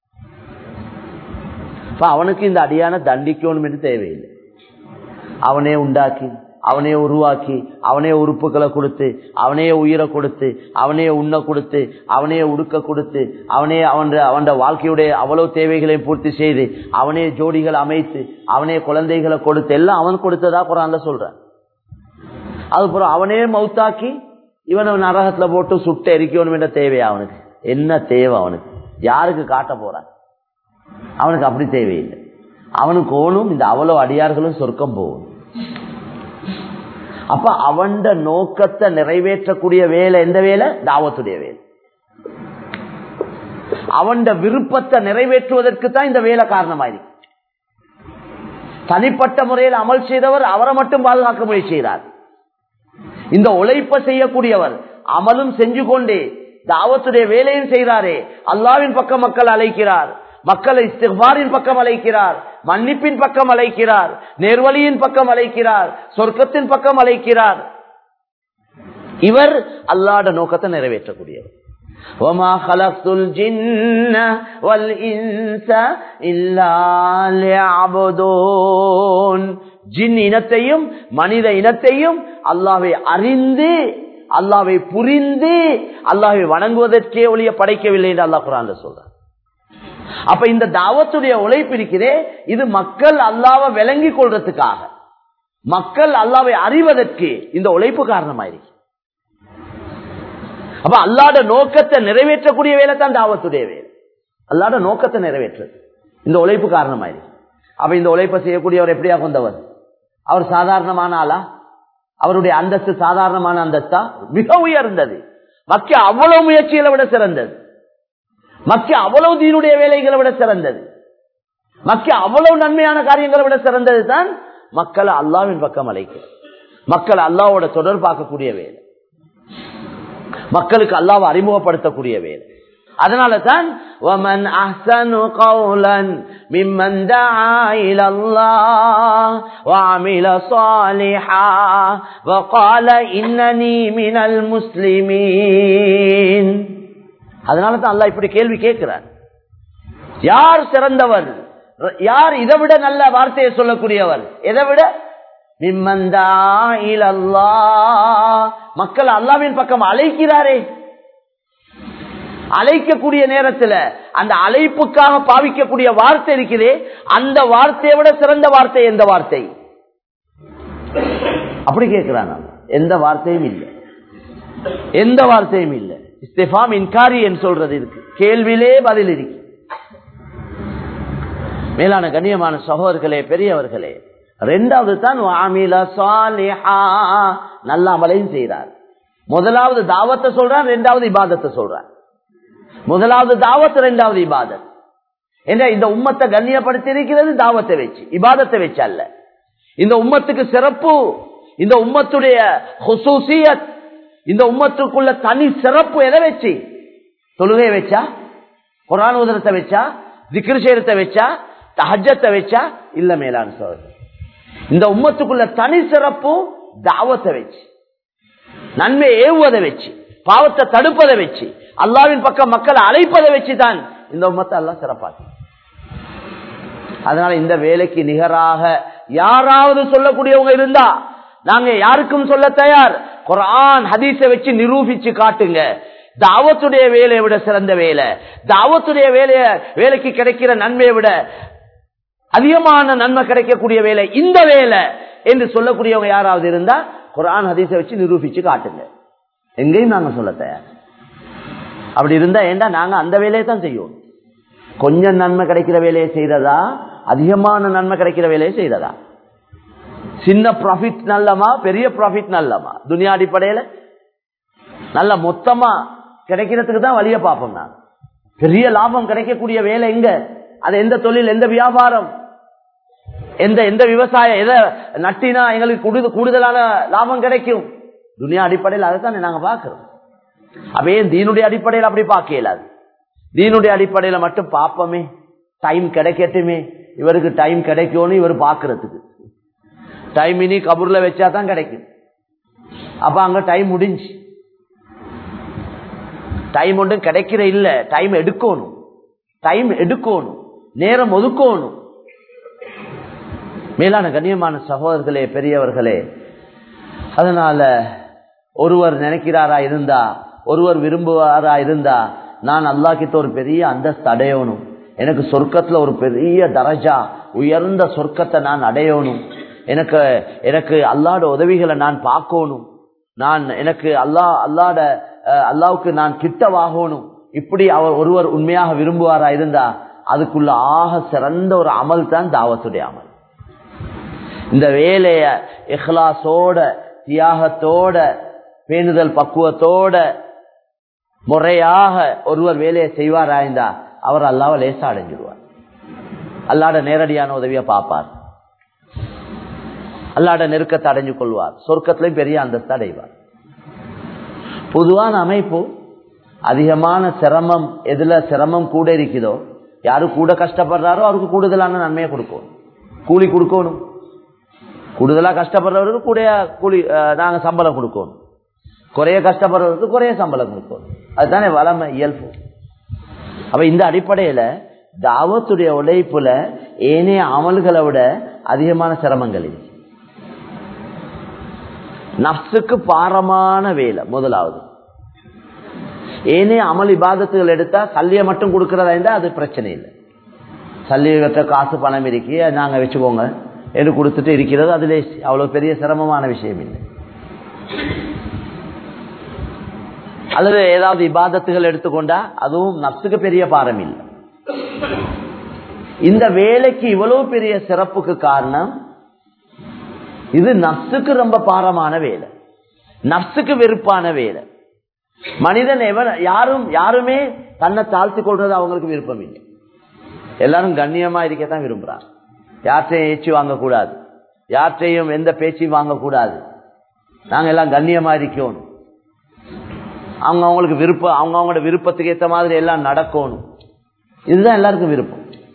அவனுக்கு இந்த அடியான தண்டிக்கணும் என்று தேவையில்லை அவனே உண்டாக்கி அவனே உருவாக்கி அவனே உறுப்புகளை கொடுத்து அவனே உயிரை கொடுத்து அவனே உண்ண கொடுத்து அவனே உடுக்க கொடுத்து அவனே அவன் அவன் வாழ்க்கையுடைய அவ்வளவு தேவைகளையும் பூர்த்தி செய்து அவனே ஜோடிகள் அமைத்து அவனே குழந்தைகளை கொடுத்து எல்லாம் அவன் கொடுத்ததா குரான்ல சொல்றான் அதுக்கப்புறம் அவனே மௌத்தாக்கி இவனை நரகத்துல போட்டு சுட்டு எரிக்கணும் என்ற தேவையா அவனுக்கு என்ன தேவை அவனுக்கு யாருக்கு காட்ட போறான் அவனுக்கு அப்படி தேவையில்லை அவனுக்கு ஓனும் இந்த அவ்வளவு அடியார்களும் சொர்க்கம் போகணும் அப்ப அவன் நோக்கத்தை நிறைவேற்றக்கூடிய வேலை எந்த வேலை தாவத்துடைய வேலை அவன் விருப்பத்தை நிறைவேற்றுவதற்கு தான் இந்த வேலை காரணமாயிருக்கு தனிப்பட்ட முறையில் அமல் செய்தவர் அவரை மட்டும் பாதுகாக்க முயற்சி செய்கிறார் இந்த உழைப்ப செய்யக்கூடியவர் அமலும் செஞ்சு கொண்டே தாவத்துடைய வேலையும் செய்கிறாரே அல்லாவின் பக்கம் மக்கள் அழைக்கிறார் மக்களை இஸ்திஃபாரின் பக்கம் அழைக்கிறார் மன்னிப்பின் பக்கம் அழைக்கிறார் நேர்வழியின் பக்கம் அழைக்கிறார் சொர்க்கத்தின் பக்கம் அழைக்கிறார் இவர் அல்லாட நோக்கத்தை நிறைவேற்றக்கூடியவர் وما خلقت الجن والإنس إلا ليعبدون ஜின் இனத்தையும் மனித இனத்தையும் அல்லாவை அறிந்து அல்லாவை புரிந்து அல்லாவை வணங்குவதற்கே ஒளிய படைக்கவில்லை என்று அல்லாஹ் குரான் சொல்றார் அப்ப இந்த தாவத்துடைய உழைப்பு இருக்கிறே இது மக்கள் அல்லாவை விளங்கி கொள்றதுக்காக மக்கள் அல்லாவை அறிவதற்கு இந்த உழைப்பு காரணமாயிருக்கு அப்ப அல்லாட நோக்கத்தை நிறைவேற்றக்கூடிய வேலை தான் தாவத்துடைய வேலை அல்லாட நோக்கத்தை நிறைவேற்றது இந்த உழைப்பு காரணமாயிருக்கு அப்ப இந்த உழைப்பை செய்யக்கூடியவர் எப்படியா கொண்டவர் அவர் சாதாரணமான ஆளா அவருடைய அந்தஸ்து சாதாரணமான அந்தஸ்தா மிக உயர்ந்தது மக்கிய அவ்வளவு முயற்சிகளை விட சிறந்தது மக்கிய அவ்வளவு தீனுடைய வேலைகளை விட சிறந்தது மக்கிய அவ்வளவு நன்மையான காரியங்களை விட சிறந்தது தான் மக்களை அல்லாவின் பக்கம் அழைக்க மக்கள் அல்லாவோட தொடர்பாக்கக்கூடிய வேலை மக்களுக்கு அல்லாவை அறிமுகப்படுத்தக்கூடிய வேலை அதனால தான் وَمَنْ أَحْسَنُ قَوْلًا مِمَّنْ دَعَا إِلَى اللَّهِ وَعَمِلَ صَالِحًا وَقَالَ إِنَّنِي مِنَ الْمُسْلِمِينَ அதனால தான் அல்லாஹ் இப்படி கேள்வி கேட்கிறார் யார் சிறந்தவர் யார் இதை விட நல்ல வார்த்தையை சொல்லக்கூடியவர் எதை விட மிம்மந்தா இலல்லா மக்கள் அல்லாவின் பக்கம் அழைக்கிறாரே அழைக்கக்கூடிய நேரத்தில் அந்த அழைப்புக்காக பாவிக்கக்கூடிய வார்த்தை இருக்கிறே அந்த வார்த்தையை விட சிறந்த வார்த்தை எந்த வார்த்தை அப்படி கேட்கிறான் எந்த வார்த்தையும் இல்லை எந்த வார்த்தையும் இல்லை இஸ்திஃபாம் இன்காரி என்று சொல்றது இருக்கு கேள்வியிலே பதில் இருக்கு மேலான கண்ணியமான சகோதரர்களே பெரியவர்களே ரெண்டாவது தான் நல்ல அமலையும் செய்கிறார் முதலாவது தாவத்தை சொல்றான் ரெண்டாவது இபாதத்தை சொல்றான் முதலாவது தாவத் இரண்டாவது இபாதத் என்ற இந்த உம்மத்தை கண்ணியப்படுத்தி இருக்கிறது தாவத்தை வச்சு இபாதத்தை வச்சு அல்ல இந்த உம்மத்துக்கு சிறப்பு இந்த உம்மத்துடைய ஹுசூசியத் இந்த உம்மத்துக்குள்ள தனி சிறப்பு எதை வச்சு தொழுகையை வச்சா குரான் உதரத்தை வச்சா திக்ரு சேரத்தை வச்சா தஹஜத்தை வச்சா இல்ல மேலான சோதரி இந்த உம்மத்துக்குள்ள தனி சிறப்பு தாவத்தை வச்சு நன்மை ஏவுவதை வச்சு பாவத்தை தடுப்பதை வச்சு அல்லாவின் பக்கம் மக்களை அழைப்பதை வச்சு தான் இந்த உம்மத்தை எல்லாம் சிறப்பாக்கி அதனால இந்த வேலைக்கு நிகராக யாராவது சொல்லக்கூடியவங்க இருந்தா நாங்க யாருக்கும் சொல்ல தயார் குரான் ஹதீஸை வச்சு நிரூபிச்சு காட்டுங்க தாவத்துடைய வேலையை விட சிறந்த வேலை தாவத்துடைய வேலைய வேலைக்கு கிடைக்கிற நன்மையை விட அதிகமான நன்மை கிடைக்கக்கூடிய வேலை இந்த வேலை என்று சொல்லக்கூடியவங்க யாராவது இருந்தா குரான் ஹதீஸை வச்சு நிரூபிச்சு காட்டுங்க எங்கேயும் நாங்க சொல்ல தயார் அப்படி இருந்தா ஏண்டா நாங்க அந்த வேலையை தான் செய்வோம் கொஞ்சம் நன்மை கிடைக்கிற வேலையை செய்யறதா அதிகமான நன்மை கிடைக்கிற வேலையை செய்யறதா சின்ன ப்ராஃபிட் நல்லமா பெரிய ப்ராஃபிட் நல்லமா துனியா அடிப்படையில நல்ல மொத்தமா கிடைக்கிறதுக்கு தான் வழிய பார்ப்போம் நான் பெரிய லாபம் கிடைக்கக்கூடிய வேலை எங்க அது எந்த தொழில் எந்த வியாபாரம் எந்த எந்த விவசாயம் எதை நட்டினா எங்களுக்கு கூடுதல் கூடுதலான லாபம் கிடைக்கும் துனியா அடிப்படையில் அதை தான் நாங்க பாக்குறோம் அப்ப ஏன் தீனுடைய அடிப்படையில் அப்படி பார்க்க இயலாது தீனுடைய அடிப்படையில மட்டும் பார்ப்போமே டைம் கிடைக்கட்டுமே இவருக்கு டைம் கிடைக்கும்னு இவர் பாக்குறதுக்கு டைம் இனி கபூர்ல வச்சா தான் கிடைக்கும் அப்ப அங்க டைம் முடிஞ்சு டைம் ஒன்றும் கிடைக்கிற இல்ல டைம் எடுக்கணும் டைம் எடுக்கணும் நேரம் ஒதுக்கணும் மேலான கண்ணியமான சகோதரர்களே பெரியவர்களே அதனால ஒருவர் நினைக்கிறாரா இருந்தா ஒருவர் விரும்புவாரா இருந்தா நான் அல்லா கிட்ட ஒரு பெரிய அந்தஸ்து அடையணும் எனக்கு சொர்க்கத்துல ஒரு பெரிய தரஜா உயர்ந்த சொர்க்கத்தை நான் அடையணும் எனக்கு எனக்கு அல்லாட உதவிகளை நான் பார்க்கணும் நான் எனக்கு அல்லா அல்லாட அல்லாவுக்கு நான் கிட்டவாகணும் இப்படி அவர் ஒருவர் உண்மையாக விரும்புவாரா இருந்தா அதுக்குள்ள ஆக சிறந்த ஒரு அமல் தான் தாவத்துடைய அமல் இந்த வேலைய இஹ்லாசோட தியாகத்தோட பேணுதல் பக்குவத்தோட முறையாக ஒருவர் வேலையை செய்வாரா இருந்தா அவர் அல்லாவ லேசா அடைஞ்சிடுவார் அல்லாட நேரடியான உதவியை பார்ப்பார் அல்லாட நெருக்கத்தை அடைஞ்சு கொள்வார் சொர்க்கத்திலையும் பெரிய அந்தஸ்து அடைவார் பொதுவான அமைப்பு அதிகமான சிரமம் எதுல சிரமம் கூட இருக்குதோ யாரு கூட கஷ்டப்படுறாரோ அவருக்கு கூடுதலான நன்மையை கொடுக்கணும் கூலி கொடுக்கணும் கூடுதலா கஷ்டப்படுறவருக்கு கூட கூலி நாங்க சம்பளம் கொடுக்கணும் குறைய கஷ்டப்படுறவருக்கு குறைய சம்பளம் கொடுக்கணும் அதுதானே வளமை இயல்பு அப்ப இந்த அடிப்படையில தாவத்துடைய உழைப்புல ஏனைய அமல்களை விட அதிகமான சிரமங்கள் இருக்கு நப்சுக்கு பாரமான வேலை முதலாவது ஏனைய அமல் இபாதத்துகள் எடுத்தா சல்லியை மட்டும் கொடுக்கறதா இருந்தா அது பிரச்சனை இல்லை சல்லி வைக்க காசு பணம் இருக்கு நாங்க வச்சுக்கோங்க என்று கொடுத்துட்டு இருக்கிறது அதுல அவ்வளவு பெரிய சிரமமான விஷயம் இல்லை அல்லது ஏதாவது இபாதத்துகள் எடுத்துக்கொண்டா அதுவும் நப்சுக்கு பெரிய பாரம் இல்லை இந்த வேலைக்கு இவ்வளவு பெரிய சிறப்புக்கு காரணம் இது நப்சுக்கு ரொம்ப பாரமான வேலை நப்சுக்கு வெறுப்பான வேலை மனிதன் எவன் யாரும் யாருமே தன்னை தாழ்த்தி கொள்றது அவங்களுக்கு விருப்பம் இல்லை எல்லாரும் கண்ணியமா இருக்கத்தான் விரும்புறாங்க யார்கிட்டையும் ஏச்சு வாங்கக்கூடாது யார்கிட்டையும் எந்த பேச்சையும் வாங்கக்கூடாது நாங்க எல்லாம் கண்ணியமா இருக்கணும் அவங்க அவங்களுக்கு விருப்பம் அவங்க அவங்களோட விருப்பத்துக்கு ஏற்ற மாதிரி எல்லாம் நடக்கணும் இதுதான் எல்லாருக்கும் விருப்பம்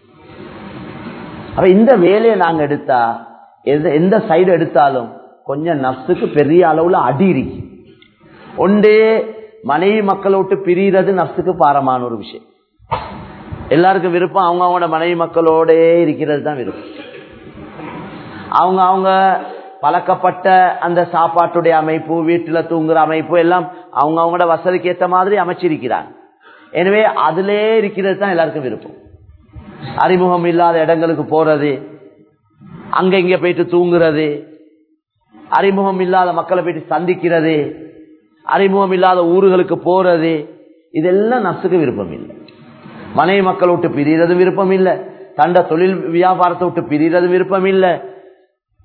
அப்ப இந்த வேலையை நாங்க எடுத்தா எந்த சைடு எடுத்தாலும் கொஞ்சம் நப்சுக்கு பெரிய அளவுல அடி இருக்கு ஒன்றே மனைவி மக்களை விட்டு பிரியறது நப்சுக்கு பாரமான ஒரு விஷயம் எல்லாருக்கும் விருப்பம் அவங்க அவங்களோட மனைவி மக்களோட இருக்கிறது தான் விருப்பம் அவங்க அவங்க பழக்கப்பட்ட அந்த சாப்பாட்டுடைய அமைப்பு வீட்டுல தூங்குற அமைப்பு எல்லாம் அவங்க அவங்களோட வசதிக்கு ஏற்ற மாதிரி அமைச்சிருக்கிறாங்க எனவே அதிலே இருக்கிறது தான் எல்லாருக்கும் விருப்பம் அறிமுகம் இல்லாத இடங்களுக்கு போறது அங்க இங்க போயிட்டு தூங்குறது அறிமுகம் இல்லாத மக்களை போயிட்டு சந்திக்கிறது அறிமுகம் இல்லாத ஊர்களுக்கு போறது இதெல்லாம் நப்சுக்கு விருப்பம் இல்லை மனைவி மக்கள் விட்டு பிரியறது விருப்பம் இல்லை தண்ட தொழில் வியாபாரத்தை விட்டு பிரியறது விருப்பம் இல்லை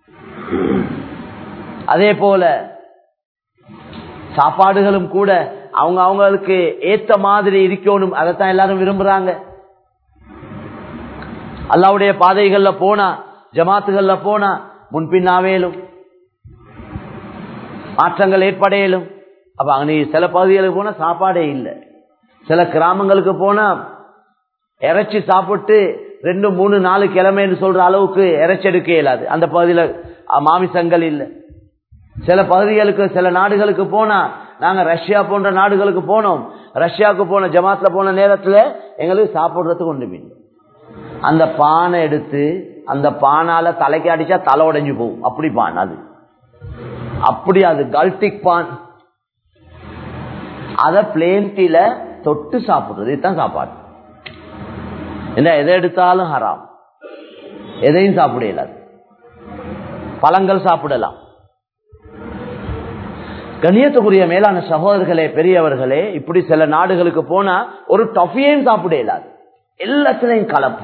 அதே போல சாப்பாடுகளும் கூட அவங்க அவங்களுக்கு ஏத்த மாதிரி இருக்கணும் அதைத்தான் எல்லாரும் விரும்புறாங்க அல்லாவுடைய பாதைகள்ல போனா ஜமாத்துகள்ல போனா முன்பின்னாவேலும் மாற்றங்கள் ஏற்படையலும் அப்ப அங்க சில பகுதிகளுக்கு போனா சாப்பாடே இல்லை சில கிராமங்களுக்கு போனா இறைச்சி சாப்பிட்டு ரெண்டு மூணு நாலு கிழமைன்னு சொல்ற அளவுக்கு இறைச்சி எடுக்க இயலாது அந்த பகுதியில மாமிசங்கள் இல்லை சில பகுதிகளுக்கு சில நாடுகளுக்கு போனா நாங்க ரஷ்யா போன்ற நாடுகளுக்கு போனோம் ரஷ்யாவுக்கு போன ஜமாத்ல போன நேரத்துல எங்களுக்கு சாப்பிடுறதுக்கு ஒண்ணுமே இல்லை அந்த பானை எடுத்து அந்த பானால தலைக்கு அடிச்சா தலை உடைஞ்சு போகும் அப்படி பான் அது அப்படி அது கல்டிக் பான் அத பிளேன்டில தொட்டு சாப்பிடுறது இதுதான் சாப்பாடு என்ன எதை எடுத்தாலும் ஹராம் எதையும் சாப்பிட இயலாது பழங்கள் சாப்பிடலாம் கண்ணியத்துக்குரிய மேலான சகோதரர்களே பெரியவர்களே இப்படி சில நாடுகளுக்கு போனா ஒரு டொஃபியையும் சாப்பிட இயலாது எல்லாத்திலையும் கலப்பு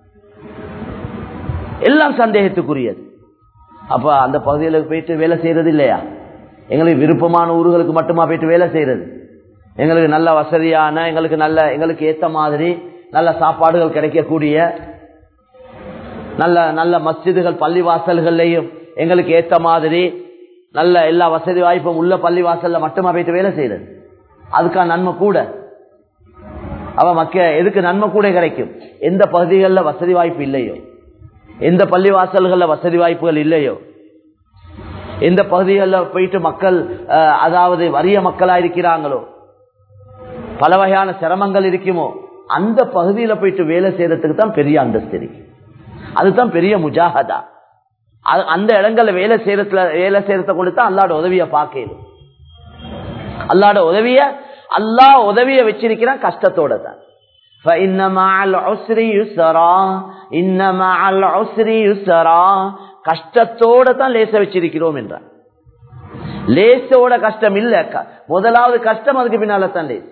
எல்லாம் சந்தேகத்துக்குரியது அப்ப அந்த பகுதிகளுக்கு போயிட்டு வேலை செய்யறது இல்லையா எங்களுக்கு விருப்பமான ஊர்களுக்கு மட்டுமா போயிட்டு வேலை செய்யறது எங்களுக்கு நல்ல வசதியான எங்களுக்கு நல்ல எங்களுக்கு ஏத்த மாதிரி நல்ல சாப்பாடுகள் கிடைக்கக்கூடிய நல்ல நல்ல மஸ்ஜிதுகள் பள்ளி வாசல்கள்லையும் எங்களுக்கு ஏத்த மாதிரி நல்ல எல்லா வசதி வாய்ப்பும் உள்ள பள்ளி வாசல்ல மட்டுமா போயிட்டு வேலை செய்யறது அதுக்கான நன்மை கூட அவ மக்க எதுக்கு நன்மை கூட கிடைக்கும் எந்த பகுதிகளில் வசதி வாய்ப்பு இல்லையோ எந்த பள்ளி வாசல்களில் வசதி வாய்ப்புகள் இல்லையோ எந்த பகுதிகளில் போயிட்டு மக்கள் அதாவது வறிய மக்களா இருக்கிறாங்களோ பல வகையான சிரமங்கள் இருக்குமோ அந்த பகுதியில போயிட்டு வேலை செய்யறதுக்கு தான் பெரிய அந்தஸ்து இருக்கு அதுதான் பெரிய முஜாகதா அந்த இடங்கள்ல வேலை செய்யறதுல வேலை செய்யறத கொண்டு தான் அல்லாட உதவிய பார்க்கணும் அல்லாட உதவிய அல்லா உதவிய வச்சிருக்கிறான் கஷ்டத்தோட தான் கஷ்டத்தோட தான் லேச வச்சிருக்கிறோம் என்றார் லேசோட கஷ்டம் இல்ல முதலாவது கஷ்டம் அதுக்கு பின்னால தான் லேஸ்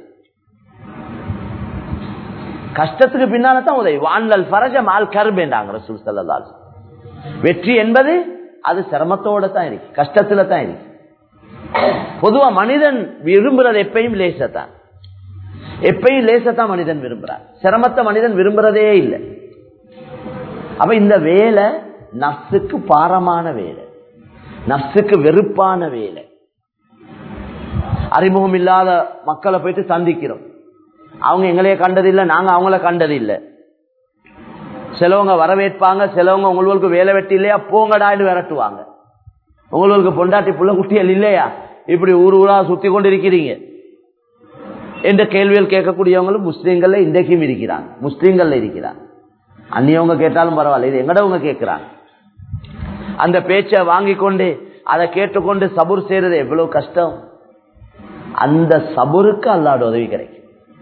கஷ்டத்துக்கு பின்னால தான் உதவி வான்லல் பரஜம் ஆல் கருபேண்டாங்க ரசூல் சல்லல்லாஹு வெற்றி என்பது அது சிரமத்தோட தான் இருக்கு கஷ்டத்துல தான் இருக்கு பொதுவா மனிதன் விரும்புறது எப்பயும் லேசத்தான் எப்பயும் லேசத்தான் மனிதன் விரும்புறான் சிரமத்தை மனிதன் விரும்புறதே இல்லை அப்ப இந்த வேலை நப்சுக்கு பாரமான வேலை நப்சுக்கு வெறுப்பான வேலை அறிமுகம் இல்லாத மக்களை போயிட்டு சந்திக்கிறோம் அவங்க எங்களையே கண்டதில்லை நாங்க அவங்கள கண்டதில்லை சிலவங்க வரவேற்பாங்க சிலவங்க உங்களுக்கு வேலை வெட்டி இல்லையா போங்கடான்னு விரட்டுவாங்க உங்களுக்கு பொண்டாட்டி புள்ள குட்டியல் இல்லையா இப்படி ஊர் ஊரா சுத்தி கொண்டு இருக்கிறீங்க என்ற கேள்விகள் கேட்கக்கூடியவங்களும் முஸ்லீம்கள்ல இன்றைக்கும் இருக்கிறாங்க முஸ்லீம்கள்ல இருக்கிறாங்க அந்நியவங்க கேட்டாலும் பரவாயில்ல இது எங்கடவங்க கேட்கிறாங்க அந்த பேச்சை வாங்கி கொண்டு அதை கேட்டுக்கொண்டு சபுர் செய்யறது எவ்வளவு கஷ்டம் அந்த சபுருக்கு அல்லாட உதவி கிடைக்கும்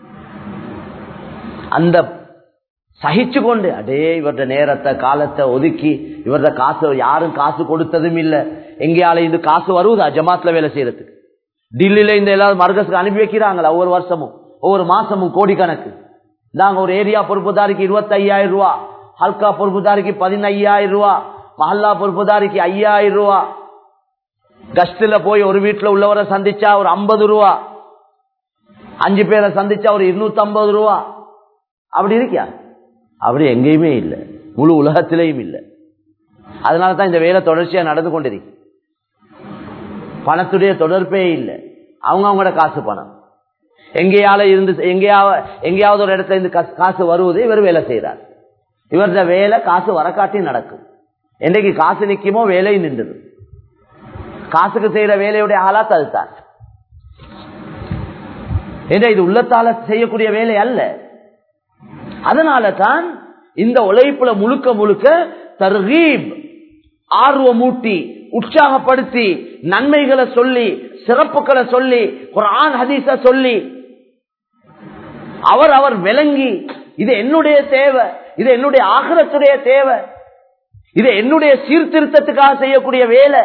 அந்த சகிச்சு கொண்டு அடே இவரது நேரத்தை காலத்தை ஒதுக்கி இவரது காசு யாரும் காசு கொடுத்ததும் இல்ல எங்கேயால இந்த காசு வருவதா ஜமாத்ல வேலை செய்யறதுக்கு டில்லியில இந்த எல்லாரும் மர்கஸுக்கு அனுப்பி வைக்கிறாங்களா ஒவ்வொரு வருஷமும் ஒவ்வொரு மாசமும் கோடிக்கணக்கு நாங்க ஒரு ஏரியா பொறுப்புதாரிக்கு இருபத்தி ஐயாயிரம் ரூபா ஹல்கா பொறுப்புதாரிக்கு பதினையாயிரம் ரூபா மஹல்லா பொறுப்புதாரிக்கு ஐயாயிரம் ரூபா கஸ்ட்ல போய் ஒரு வீட்டுல உள்ளவரை சந்திச்சா ஒரு ஐம்பது ரூபா அஞ்சு பேரை சந்திச்சா ஒரு இருநூத்தி ஐம்பது ரூபா அப்படி இருக்கியா அப்படி எங்கேயுமே இல்லை முழு உலகத்திலையும் இல்லை அதனால தான் இந்த வேலை தொடர்ச்சியா நடந்து கொண்டிருக்கு பணத்துடைய தொடர்பே இல்லை அவங்க அவங்களோட காசு பணம் எங்கேயால இருந்து எங்கேயாவது எங்கேயாவது ஒரு இடத்துல இருந்து காசு வருவது இவர் வேலை செய்யறார் இவரது வேலை காசு வரக்காட்டி நடக்கும் என்றைக்கு காசு நிக்குமோ வேலை நின்றுது காசுக்கு செய்யற வேலையுடைய ஆளாத் அதுதான் ஏன்னா இது உள்ளத்தால செய்யக்கூடிய வேலை அல்ல அதனால தான் இந்த உழைப்புல முழுக்க முழுக்க தர்கீப் ஆர்வமூட்டி உற்சாகப்படுத்தி நன்மைகளை சொல்லி சிறப்புகளை சொல்லி குரான் ஹதீஸ சொல்லி அவர் அவர் விளங்கி இது என்னுடைய தேவை இது என்னுடைய ஆகரத்துடைய தேவை இது என்னுடைய சீர்திருத்தத்துக்காக செய்யக்கூடிய வேலை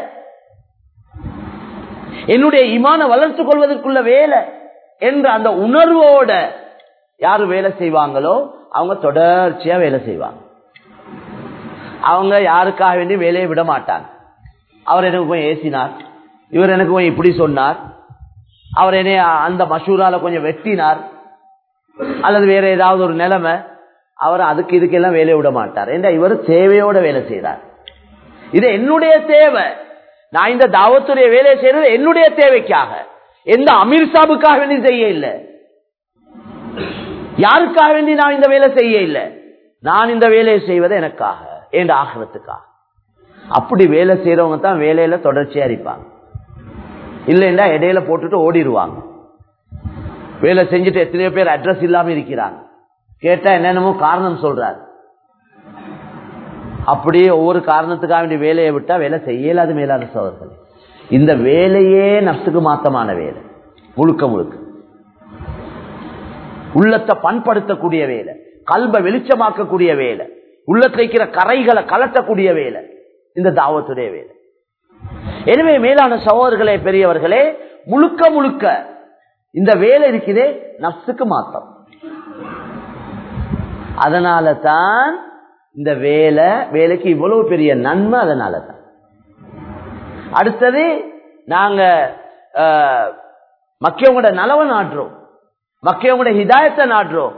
என்னுடைய இமான வளர்த்து கொள்வதற்குள்ள வேலை என்ற அந்த உணர்வோட யாரு வேலை செய்வாங்களோ அவங்க தொடர்ச்சியா வேலை செய்வாங்க அவங்க யாருக்காக வேண்டி வேலையை விட மாட்டாங்க அவர் எனக்கு போய் ஏசினார் இவர் எனக்கு போய் இப்படி சொன்னார் அவர் என்னைய அந்த மஷூரால கொஞ்சம் வெட்டினார் அல்லது வேற ஏதாவது ஒரு நிலைமை அவர் அதுக்கு இதுக்கெல்லாம் வேலையை விட மாட்டார் ஏன்னா இவர் தேவையோட வேலை செய்யறார் இது என்னுடைய தேவை நான் இந்த தாவத்துடைய வேலையை செய்யறது என்னுடைய தேவைக்காக எந்த அமீர் சாபுக்காக வேண்டி செய்ய இல்லை யாருக்காக வேண்டி நான் இந்த வேலை செய்ய இல்லை நான் இந்த வேலையை செய்வது எனக்காக என் ஆகிறதுக்காக அப்படி வேலை செய்யறவங்க தான் வேலையில தொடர்ச்சியா இருப்பாங்க இல்லைன்னா இடையில போட்டுட்டு ஓடிடுவாங்க வேலை செஞ்சுட்டு எத்தனையோ பேர் அட்ரஸ் இல்லாம இருக்கிறாங்க கேட்டா என்னென்னமோ காரணம் சொல்றாரு அப்படியே ஒவ்வொரு காரணத்துக்காக வேண்டிய வேலையை விட்டா வேலை செய்யலாது மேலான சோதர்கள் இந்த வேலையே நப்சுக்கு மாத்தமான வேலை முழுக்க முழுக்க உள்ளத்தை பண்படுத்தக்கூடிய வேலை கல்ப வெளிச்சமாக்கக்கூடிய வேலை உள்ளத்தில் இருக்கிற கரைகளை கலட்டக்கூடிய வேலை இந்த தாவத்துடைய வேலை எனவே மேலான சகோதரர்களே பெரியவர்களே முழுக்க முழுக்க இந்த வேலை இருக்குதே நப்சுக்கு மாத்தம் அதனால தான் இந்த வேலை வேலைக்கு இவ்வளவு பெரிய நன்மை அதனால தான் அடுத்தது நாங்க மக்கியவங்களோட நலவை நாடுறோம் மக்கியவங்களோட ஹிதாயத்தை நாடுறோம்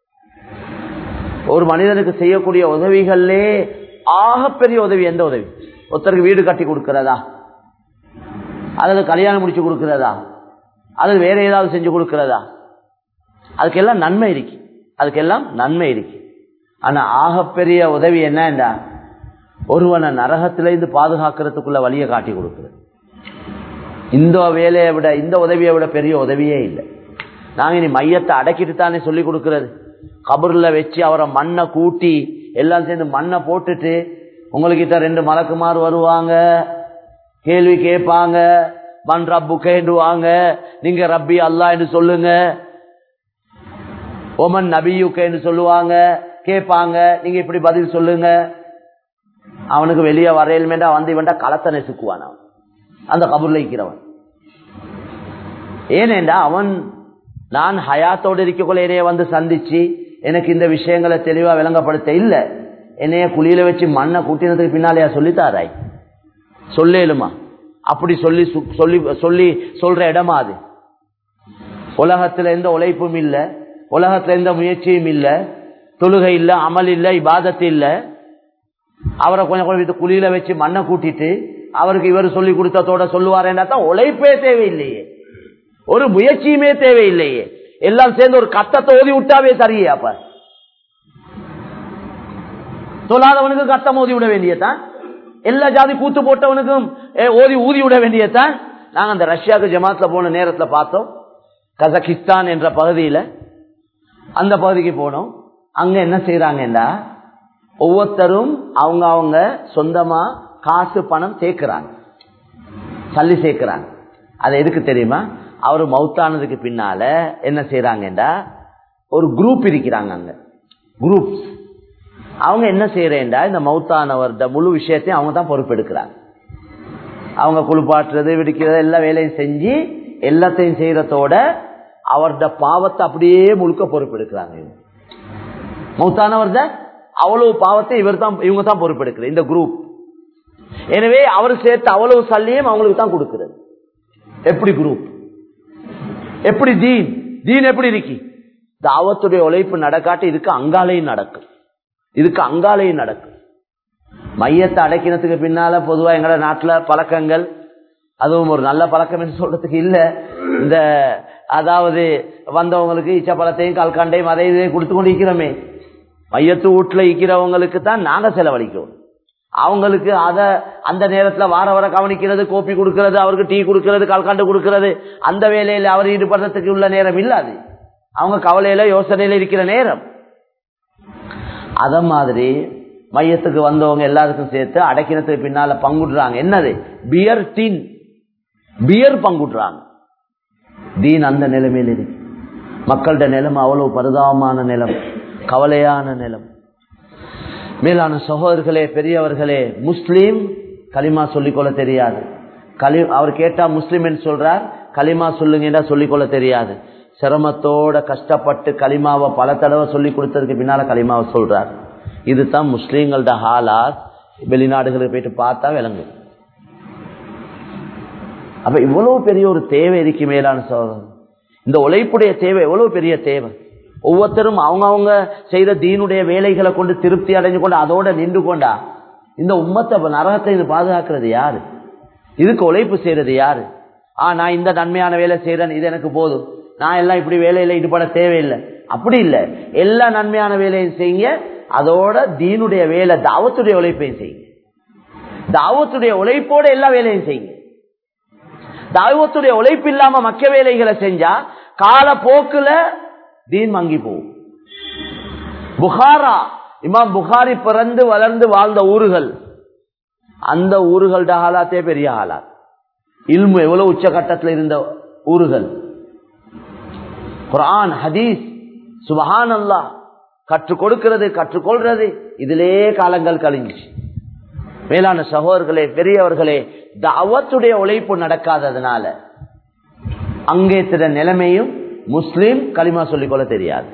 ஒரு மனிதனுக்கு செய்யக்கூடிய உதவிகள்லே ஆகப்பெரிய உதவி எந்த உதவி ஒருத்தருக்கு வீடு கட்டி கொடுக்கிறதா அல்லது கல்யாணம் முடிச்சு கொடுக்கிறதா அல்லது வேற ஏதாவது செஞ்சு கொடுக்கிறதா அதுக்கெல்லாம் நன்மை இருக்கு அதுக்கெல்லாம் நன்மை இருக்கு ஆனா ஆகப்பெரிய உதவி என்னண்டா ஒருவனை நரகத்திலிருந்து பாதுகாக்கிறதுக்குள்ள வழியை காட்டி கொடுக்குறது இந்த வேலையை விட இந்த உதவியை விட பெரிய உதவியே இல்லை நாங்க இனி மையத்தை அடக்கிட்டு தானே சொல்லி கொடுக்கறது கபர்ல வச்சு அவரை மண்ணை கூட்டி எல்லாம் சேர்ந்து மண்ணை போட்டுட்டு உங்ககிட்ட ரெண்டு மலக்குமார் வருவாங்க கேள்வி கேட்பாங்க மண் ரப்பு கேண்டுவாங்க நீங்க ரப்பி அல்லா என்று சொல்லுங்க ஓமன் நபியுக்கேன்னு சொல்லுவாங்க கேட்பாங்க நீங்க இப்படி பதில் சொல்லுங்க அவனுக்கு வெளியே வரையலுமேண்டா வந்து இவன்டா களத்தை நெசுக்குவான் அவன் அந்த கபூர்ல இருக்கிறவன் ஏனேண்டா அவன் நான் ஹயாத்தோடு இருக்கக்குள்ள என்னைய வந்து சந்திச்சு எனக்கு இந்த விஷயங்களை தெளிவா விளங்கப்படுத்த இல்ல என்னைய குழியில வச்சு மண்ணை கூட்டினதுக்கு பின்னாலேயா சொல்லித்தாராய் சொல்லேலுமா அப்படி சொல்லி சொல்லி சொல்லி சொல்ற இடமா அது உலகத்துல எந்த உழைப்பும் இல்ல உலகத்துல எந்த முயற்சியும் இல்ல தொழுகை இல்ல அமல் இல்ல இபாதத்து இல்ல அவரை கொஞ்சம் கொஞ்சம் குழியில வச்சு மண்ணை கூட்டிட்டு அவருக்கு இவர் சொல்லி கொடுத்ததோட சொல்லுவாரேன்னா தான் உழைப்பே தேவையில்லையே ஒரு முயற்சியுமே தேவையில்லையே எல்லாம் சேர்ந்து ஒரு கத்தத்தை ஓதி விட்டாவே சரியே அப்ப சொல்லாதவனுக்கு கத்தம் ஓதி விட வேண்டியதான் எல்லா ஜாதி கூத்து போட்டவனுக்கும் ஓதி ஊதி விட வேண்டியதான் நாங்க அந்த ரஷ்யாவுக்கு ஜமாத்துல போன நேரத்துல பார்த்தோம் கசகிஸ்தான் என்ற பகுதியில அந்த பகுதிக்கு போனோம் அங்க என்ன செய்யறாங்கடா ஒவ்வொருத்தரும் அவங்க அவங்க சொந்தமா காசு பணம் சேர்க்கிறாங்க தள்ளி சேர்க்கிறாங்க அது எதுக்கு தெரியுமா அவரு மவுத்தானதுக்கு பின்னால என்ன செய்யறாங்கடா ஒரு குரூப் இருக்கிறாங்க அங்க குரூப் அவங்க என்ன செய்யறேன்டா இந்த மவுத்தானவர்த முழு விஷயத்தையும் அவங்க தான் பொறுப்பெடுக்கிறாங்க அவங்க குளிப்பாட்டுறது விடுக்கிறது எல்லா வேலையும் செஞ்சு எல்லாத்தையும் செய்யறதோட அவர்த பாவத்தை அப்படியே முழுக்க பொறுப்பெடுக்கிறாங்க மௌத்தானவர்த அவ்வளவு பாவத்தை இவர் தான் இவங்க தான் பொறுப்பெடுக்கிறது இந்த குரூப் எனவே அவர் சேர்த்து அவ்வளவு சல்லியும் அவங்களுக்கு தான் கொடுக்கிறது எப்படி குரூப் எப்படி தீன் தீன் எப்படி இருக்கு தாவத்துடைய உழைப்பு நடக்காட்டி இதுக்கு அங்காலையும் நடக்கும் இதுக்கு அங்காலையும் நடக்கும் மையத்தை அடைக்கினதுக்கு பின்னால பொதுவா எங்களோட நாட்டுல பழக்கங்கள் அதுவும் ஒரு நல்ல பழக்கம் என்று சொல்றதுக்கு இல்ல இந்த அதாவது வந்தவங்களுக்கு இச்ச பழத்தையும் கல்காண்டையும் அதை இதையும் கொடுத்து கொண்டு இருக்கிறோமே மையத்து வீட்டுல இருக்கிறவங்களுக்கு தான் நாங்க செலவழிக்கிறோம் அவங்களுக்கு அத அந்த நேரத்துல வார வர கவனிக்கிறது கோப்பி கொடுக்கறது அவருக்கு டீ கொடுக்கறது கால்காண்டு கொடுக்கறது அந்த வேலையில அவர் ஈடுபடுறதுக்கு உள்ள நேரம் இல்லாது அவங்க கவலையில யோசனையில இருக்கிற நேரம் அத மாதிரி மையத்துக்கு வந்தவங்க எல்லாருக்கும் சேர்த்து அடைக்கினத்துக்கு பின்னால பங்குடுறாங்க என்னது பியர் டீன் பியர் பங்குடுறாங்க தீன் அந்த நிலைமையில் இருக்கு மக்கள்கிட்ட நிலைமை அவ்வளவு பரிதாபமான நிலம் கவலையான நிலம் மேலான சகோதரர்களே பெரியவர்களே முஸ்லீம் களிமா சொல்லிக்கொள்ள தெரியாது களி அவர் கேட்டா முஸ்லீம் சொல்றார் களிமா சொல்லுங்கன்னா சொல்லிக்கொள்ள தெரியாது சிரமத்தோட கஷ்டப்பட்டு களிமாவை பல தடவை சொல்லி கொடுத்ததுக்கு பின்னால களிமாவை சொல்றார் இதுதான் முஸ்லீம்களோட ஹாலாத் வெளிநாடுகளுக்கு போயிட்டு பார்த்தா விளங்கு அப்ப இவ்வளவு பெரிய ஒரு தேவை இருக்கு மேலான சோதனை இந்த உழைப்புடைய தேவை எவ்வளவு பெரிய தேவை ஒவ்வொருத்தரும் அவங்க அவங்க செய்த தீனுடைய வேலைகளை கொண்டு திருப்தி அடைஞ்சு கொண்டு அதோட நின்று கொண்டா இந்த உம்மத்தை நரகத்தை இது பாதுகாக்கிறது யாரு இதுக்கு உழைப்பு செய்யறது யாரு ஆ நான் இந்த நன்மையான வேலை செய்யறேன் இது எனக்கு போதும் நான் எல்லாம் இப்படி வேலையில ஈடுபட தேவையில்லை அப்படி இல்லை எல்லா நன்மையான வேலையும் செய்யுங்க அதோட தீனுடைய வேலை தாவத்துடைய உழைப்பையும் செய்யுங்க தாவத்துடைய உழைப்போட எல்லா வேலையும் செய்யுங்க தாவத்துடைய உழைப்பு இல்லாம மக்க வேலைகளை செஞ்சா கால போக்குல தீன் மங்கி போகும் புகாரா இமாம் புகாரி பிறந்து வளர்ந்து வாழ்ந்த ஊர்கள் அந்த ஊர்களோட ஹாலாத்தே பெரிய ஹாலாத் இல்மு எவ்வளவு உச்சகட்டத்தில் இருந்த ஊர்கள் குரான் ஹதீஸ் சுபஹான் அல்லா கற்றுக் கொடுக்கிறது கற்றுக்கொள்றது இதிலே காலங்கள் கழிஞ்சு மேலான சகோதரர்களே பெரியவர்களே தாவத்துடைய உழைப்பு நடக்காததுனால அங்கே திற நிலைமையும் முஸ்லீம் களிமா சொல்லிக்கொள்ள தெரியாது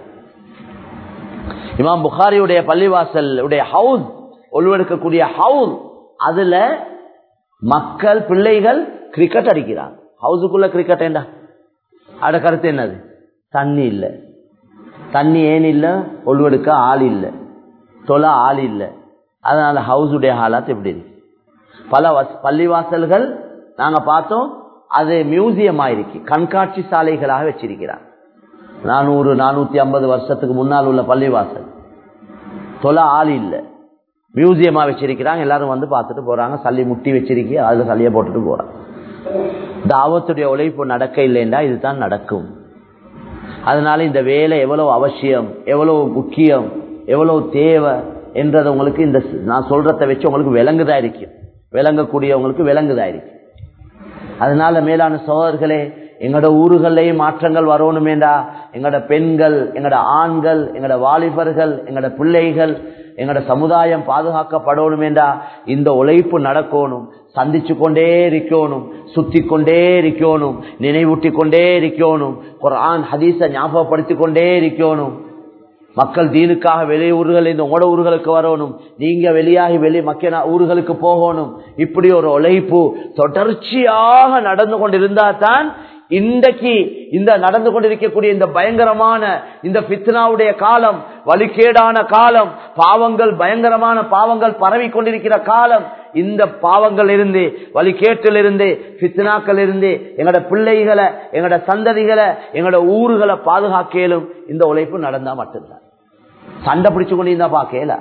இமாம் புகாரியுடைய பள்ளிவாசல் உடைய ஹவுஸ் ஒழுவெடுக்கக்கூடிய ஹவுஸ் அதுல மக்கள் பிள்ளைகள் கிரிக்கெட் அடிக்கிறாங்க ஹவுஸுக்குள்ள கிரிக்கெட் ஏண்டா அட கருத்து என்னது தண்ணி இல்லை தண்ணி ஏன் இல்லை ஒழுவெடுக்க ஆள் இல்லை தொலை ஆள் இல்லை அதனால ஹவுஸுடைய ஹாலாத் எப்படி இருக்கு பல பள்ளிவாசல்கள் நாங்க பார்த்தோம் அது மியூசியம் ஆயிருக்கு கண்காட்சி சாலைகளாக வச்சிருக்கிறார் நானூறு நானூத்தி ஐம்பது வருஷத்துக்கு முன்னால் உள்ள பள்ளிவாசல் தொலை ஆள் இல்லை மியூசியமா வச்சிருக்கிறாங்க எல்லாரும் வந்து பார்த்துட்டு போறாங்க சல்லி முட்டி வச்சிருக்கி அதுல சல்லிய போட்டுட்டு போறாங்க தாவத்துடைய உழைப்பு நடக்க இல்லைன்னா இதுதான் நடக்கும் அதனால இந்த வேலை எவ்வளவு அவசியம் எவ்வளவு முக்கியம் எவ்வளவு தேவை என்றது உங்களுக்கு இந்த நான் சொல்றத வச்சு உங்களுக்கு விளங்குதா இருக்கும் விளங்கக்கூடியவங்களுக்கு விளங்குதா இருக்கும் அதனால மேலான சோதர்களே எங்களோட ஊர்களையும் மாற்றங்கள் வரணுமேண்டா எங்களோட பெண்கள் எங்களோட ஆண்கள் எங்களோட வாலிபர்கள் எங்களோட பிள்ளைகள் எங்களோட சமுதாயம் பாதுகாக்கப்படணுமேண்டா இந்த உழைப்பு நடக்கணும் சந்திச்சு கொண்டே இருக்கணும் சுத்தி கொண்டே இருக்கணும் நினைவூட்டி கொண்டே இருக்கணும் குரான் ஹதீஸ ஞாபகப்படுத்திக் கொண்டே இருக்கணும் மக்கள் தீனுக்காக வெளியூர்கள் இந்த உங்களோட ஊர்களுக்கு வரணும் நீங்க வெளியாகி வெளி மக்கள் ஊர்களுக்கு போகணும் இப்படி ஒரு உழைப்பு தொடர்ச்சியாக நடந்து கொண்டிருந்தா தான் இன்றைக்கு இந்த நடந்து கொண்டிருக்கக்கூடிய இந்த பயங்கரமான இந்த பித்னாவுடைய காலம் வழிகேடான காலம் பாவங்கள் பயங்கரமான பாவங்கள் பரவி கொண்டிருக்கிற காலம் இந்த பாவங்கள் இருந்து வழிகேட்டில் இருந்து பித்னாக்கள் இருந்து எங்களோட பிள்ளைகளை எங்களோட சந்ததிகளை எங்களோட ஊர்களை பாதுகாக்கலும் இந்த உழைப்பு நடந்தா மட்டும்தான் சண்டை பிடிச்சு கொண்டிருந்தா பாக்கல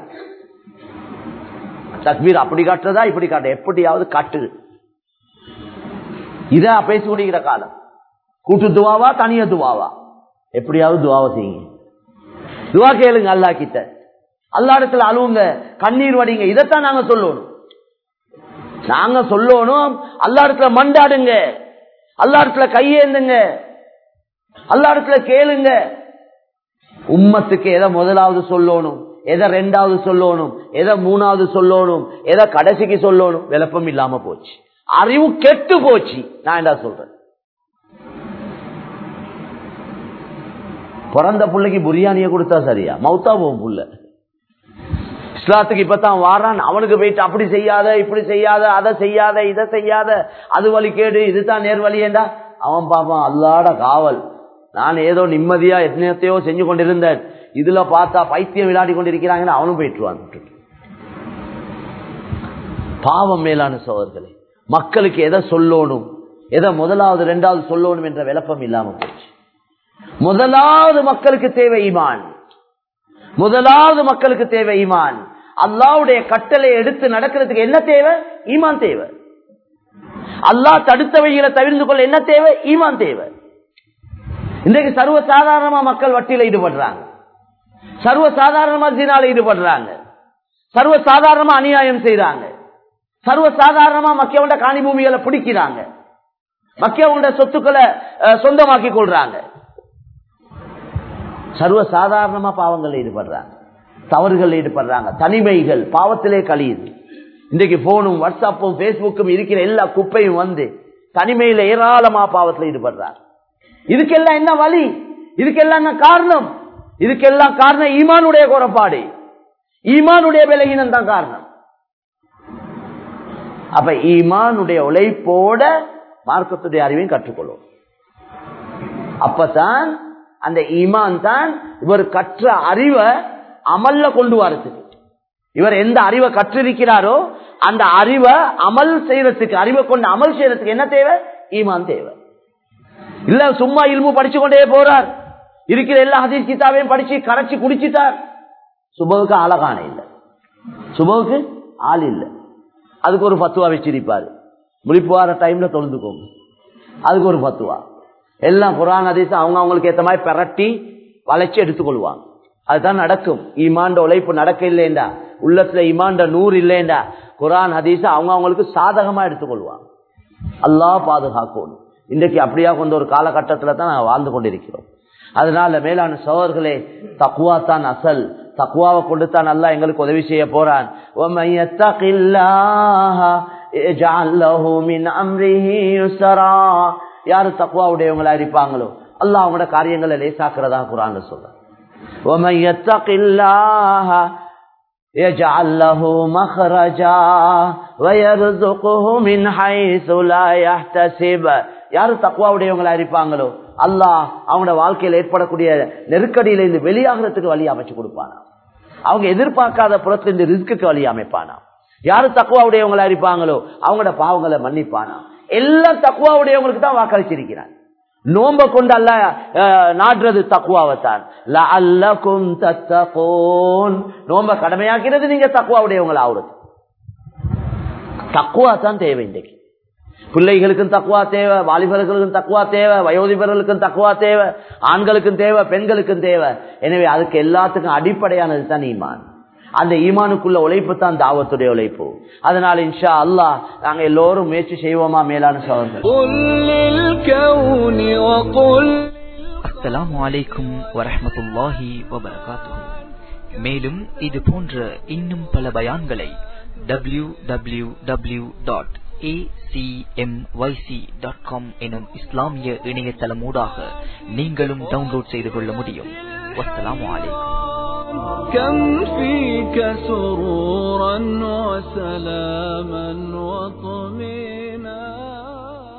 தக்பீர் அப்படி காட்டுறதா இப்படி காட்டு எப்படியாவது காட்டுது இத பேசி கொண்டிருக்கிற காலம் கூட்டு துவாவா தனிய துவாவா எப்படியாவது துவாவை செய்யுங்க துவா கேளுங்க அல்லா கிட்ட அல்லா இடத்துல அழுவுங்க கண்ணீர் வடிங்க இதைத்தான் நாங்க சொல்லணும் நாங்க சொல்லணும் அல்லா இடத்துல மண்டாடுங்க அல்லா இடத்துல கையேந்துங்க அல்லா இடத்துல கேளுங்க உம்மத்துக்கு எதை முதலாவது சொல்லணும் எதை ரெண்டாவது சொல்லணும் எதை மூணாவது சொல்லணும் எதை கடைசிக்கு சொல்லணும் விளப்பம் இல்லாம போச்சு அறிவு கெட்டு போச்சு நான் என்ன சொல்றேன் பிறந்த பிள்ளைக்கு பிரியாணியை கொடுத்தா சரியா மௌத்தா போகும் புள்ள இஸ்லாத்துக்கு இப்பதான் வாரான் அவனுக்கு போயிட்டு அப்படி செய்யாத இப்படி செய்யாத அதை செய்யாத இதை செய்யாத அது வழி கேடு இதுதான் நேர் வழியேண்டா அவன் பாப்பான் அல்லாட காவல் நான் ஏதோ நிம்மதியா எத்தனையத்தையோ செஞ்சு கொண்டிருந்தேன் இதுல பார்த்தா பைத்தியம் விளையாடி கொண்டிருக்கிறாங்கன்னு அவனும் போயிட்டுருவான் பாவம் மேலான சோதர்களே மக்களுக்கு எதை சொல்லணும் எதை முதலாவது ரெண்டாவது சொல்லணும் என்ற விளப்பம் இல்லாம போச்சு முதலாவது மக்களுக்கு தேவை ஈமான் முதலாவது மக்களுக்கு தேவை ஈமான் அல்லாவுடைய கட்டளை எடுத்து நடக்கிறதுக்கு என்ன தேவை ஈமான் தேவை அல்லாஹ் தடுத்தவைகளை தவிர்த்து கொள்ள என்ன தேவை ஈமான் தேவை இன்றைக்கு சர்வ சாதாரணமா மக்கள் வட்டியில ஈடுபடுறாங்க சர்வ சாதாரணமா தினால ஈடுபடுறாங்க சர்வ சாதாரணமா அநியாயம் செய்யறாங்க சர்வ சாதாரணமா மக்களோட காணி பூமிகளை பிடிக்கிறாங்க மக்களோட சொத்துக்களை சொந்தமாக்கி கொள்றாங்க சர்வ சாதாரணமா பாவங்கள் ஈடுபடுறாங்க தவறுகள் ஈடுபடுறாங்க தனிமைகள் பாவத்திலே கழியுது இன்றைக்கு போனும் வாட்ஸ்அப்பும் பேஸ்புக்கும் இருக்கிற எல்லா குப்பையும் வந்து தனிமையில ஏராளமா பாவத்தில் ஈடுபடுறாங்க இதுக்கெல்லாம் என்ன வழி இதுக்கெல்லாம் என்ன காரணம் இதுக்கெல்லாம் காரணம் ஈமானுடைய குறைபாடு ஈமானுடைய விலகினம் தான் காரணம் அப்ப ஈமானுடைய உழைப்போட மார்க்கத்துடைய அறிவையும் கற்றுக்கொள்ளும் அப்பதான் அந்த ஈமான் தான் இவர் கற்ற அறிவை அமல்ல கொண்டு வரதுக்கு இவர் எந்த அறிவை கற்றிருக்கிறாரோ அந்த அறிவை அமல் செய்யறதுக்கு அறிவை கொண்டு அமல் செய்யறதுக்கு என்ன தேவை ஈமான் தேவை இல்ல சும்மா இல்மு படிச்சு கொண்டே போறார் இருக்கிற எல்லா ஹதீஸ் கிதாபையும் படிச்சு கரைச்சி குடிச்சிட்டார் சுபவுக்கு அழகான இல்லை சுபவுக்கு ஆள் இல்லை அதுக்கு ஒரு பத்துவா வச்சிருப்பாரு முழிப்பு வர டைம்ல தொழுந்துக்கோங்க அதுக்கு ஒரு பத்துவா எல்லாம் குரான் ஹதீஸ் அவங்க அவங்களுக்கு ஏத்த மாதிரி பெரட்டி வளைச்சு எடுத்துக்கொள்வாங்க அதுதான் நடக்கும் ஈமாண்ட உழைப்பு நடக்க இல்லைண்டா உள்ளத்துல ஈமாண்ட நூறு இல்லைண்டா குரான் ஹதீஸ் அவங்க அவங்களுக்கு சாதகமா எடுத்துக்கொள்வாங்க அல்லாஹ் பாதுகாக்கணும் இன்றைக்கு அப்படியா கொண்ட ஒரு காலகட்டத்துல தான் நாங்கள் வாழ்ந்து கொண்டிருக்கிறோம் அதனால மேலான சோழர்களே தக்குவா தான் அசல் தக்குவாவை கொண்டு தான் நல்லா எங்களுக்கு உதவி செய்ய போறான் وَمَن يَتَّقِ اللَّهَ يَجْعَل لَّهُ مِنْ أَمْرِهِ يُسْرًا யாரு தக்குவாவுடையவங்களா இருப்பாங்களோ அல்லாஹ் அவங்களோட காரியங்களை லேசாக்குறதா குரான் சொல்றான் وَمَن يَتَّقِ اللَّهَ يجعل له مخرجا ويرزقه من حيث لا يحتسب யாரு தக்குவாவுடையவங்களா இருப்பாங்களோ அல்லாஹ் அவங்களோட வாழ்க்கையில் ஏற்படக்கூடிய நெருக்கடியில இருந்து வெளியாகிறதுக்கு வழி அமைச்சு கொடுப்பானா அவங்க எதிர்பார்க்காத புறத்துல இருந்து ரிஸ்க்கு வழி அமைப்பானா யாரு தக்குவாவுடையவங்களா இருப்பாங்களோ அவங்களோட பாவங்களை மன்னிப்பானா எல்லாம் தக்குவாவுடையவங்களுக்கு தான் வாக்களிச்சிருக்கிறான் நோம்ப கொண்டு அல்ல நாடுறது தக்குவாவைத்தான் லஅல்லகும் தத்தகூன் நோம்ப கடமையாக்கிறது நீங்க தக்குவாவுடையவங்கள ஆகுறது தக்குவா தான் தேவை இன்றைக்கு பிள்ளைகளுக்கும் தக்குவா தேவை வாலிபர்களுக்கும் தக்குவா தேவை வயோதிபர்களுக்கும் தக்குவா தேவை ஆண்களுக்கும் தேவை பெண்களுக்கும் தேவை எனவே அதுக்கு எல்லாத்துக்கும் அடிப்படையானது தான் ஈமான் அந்த ஈமானுக்குள்ள உழைப்பு தான் தாவத்துடைய உழைப்பு அதனால இன்ஷா அல்லாஹ் நாங்க எல்லோரும் முயற்சி செய்வோமா மேலான சோழர்கள் அஸ்ஸலாமு அலைக்கும் வரஹ்மத்துல்லாஹி வபரகாத்துஹு மேலும் இது போன்ற இன்னும் பல பயான்களை W W W dot acmyc.com எனும் இஸ்லாமிய இணையதளமூடாக நீங்களும் டவுன்லோட் செய்து கொள்ள முடியும் வஸ்ஸலாமு அலைக்கும் كم فيك سرورا وسلاما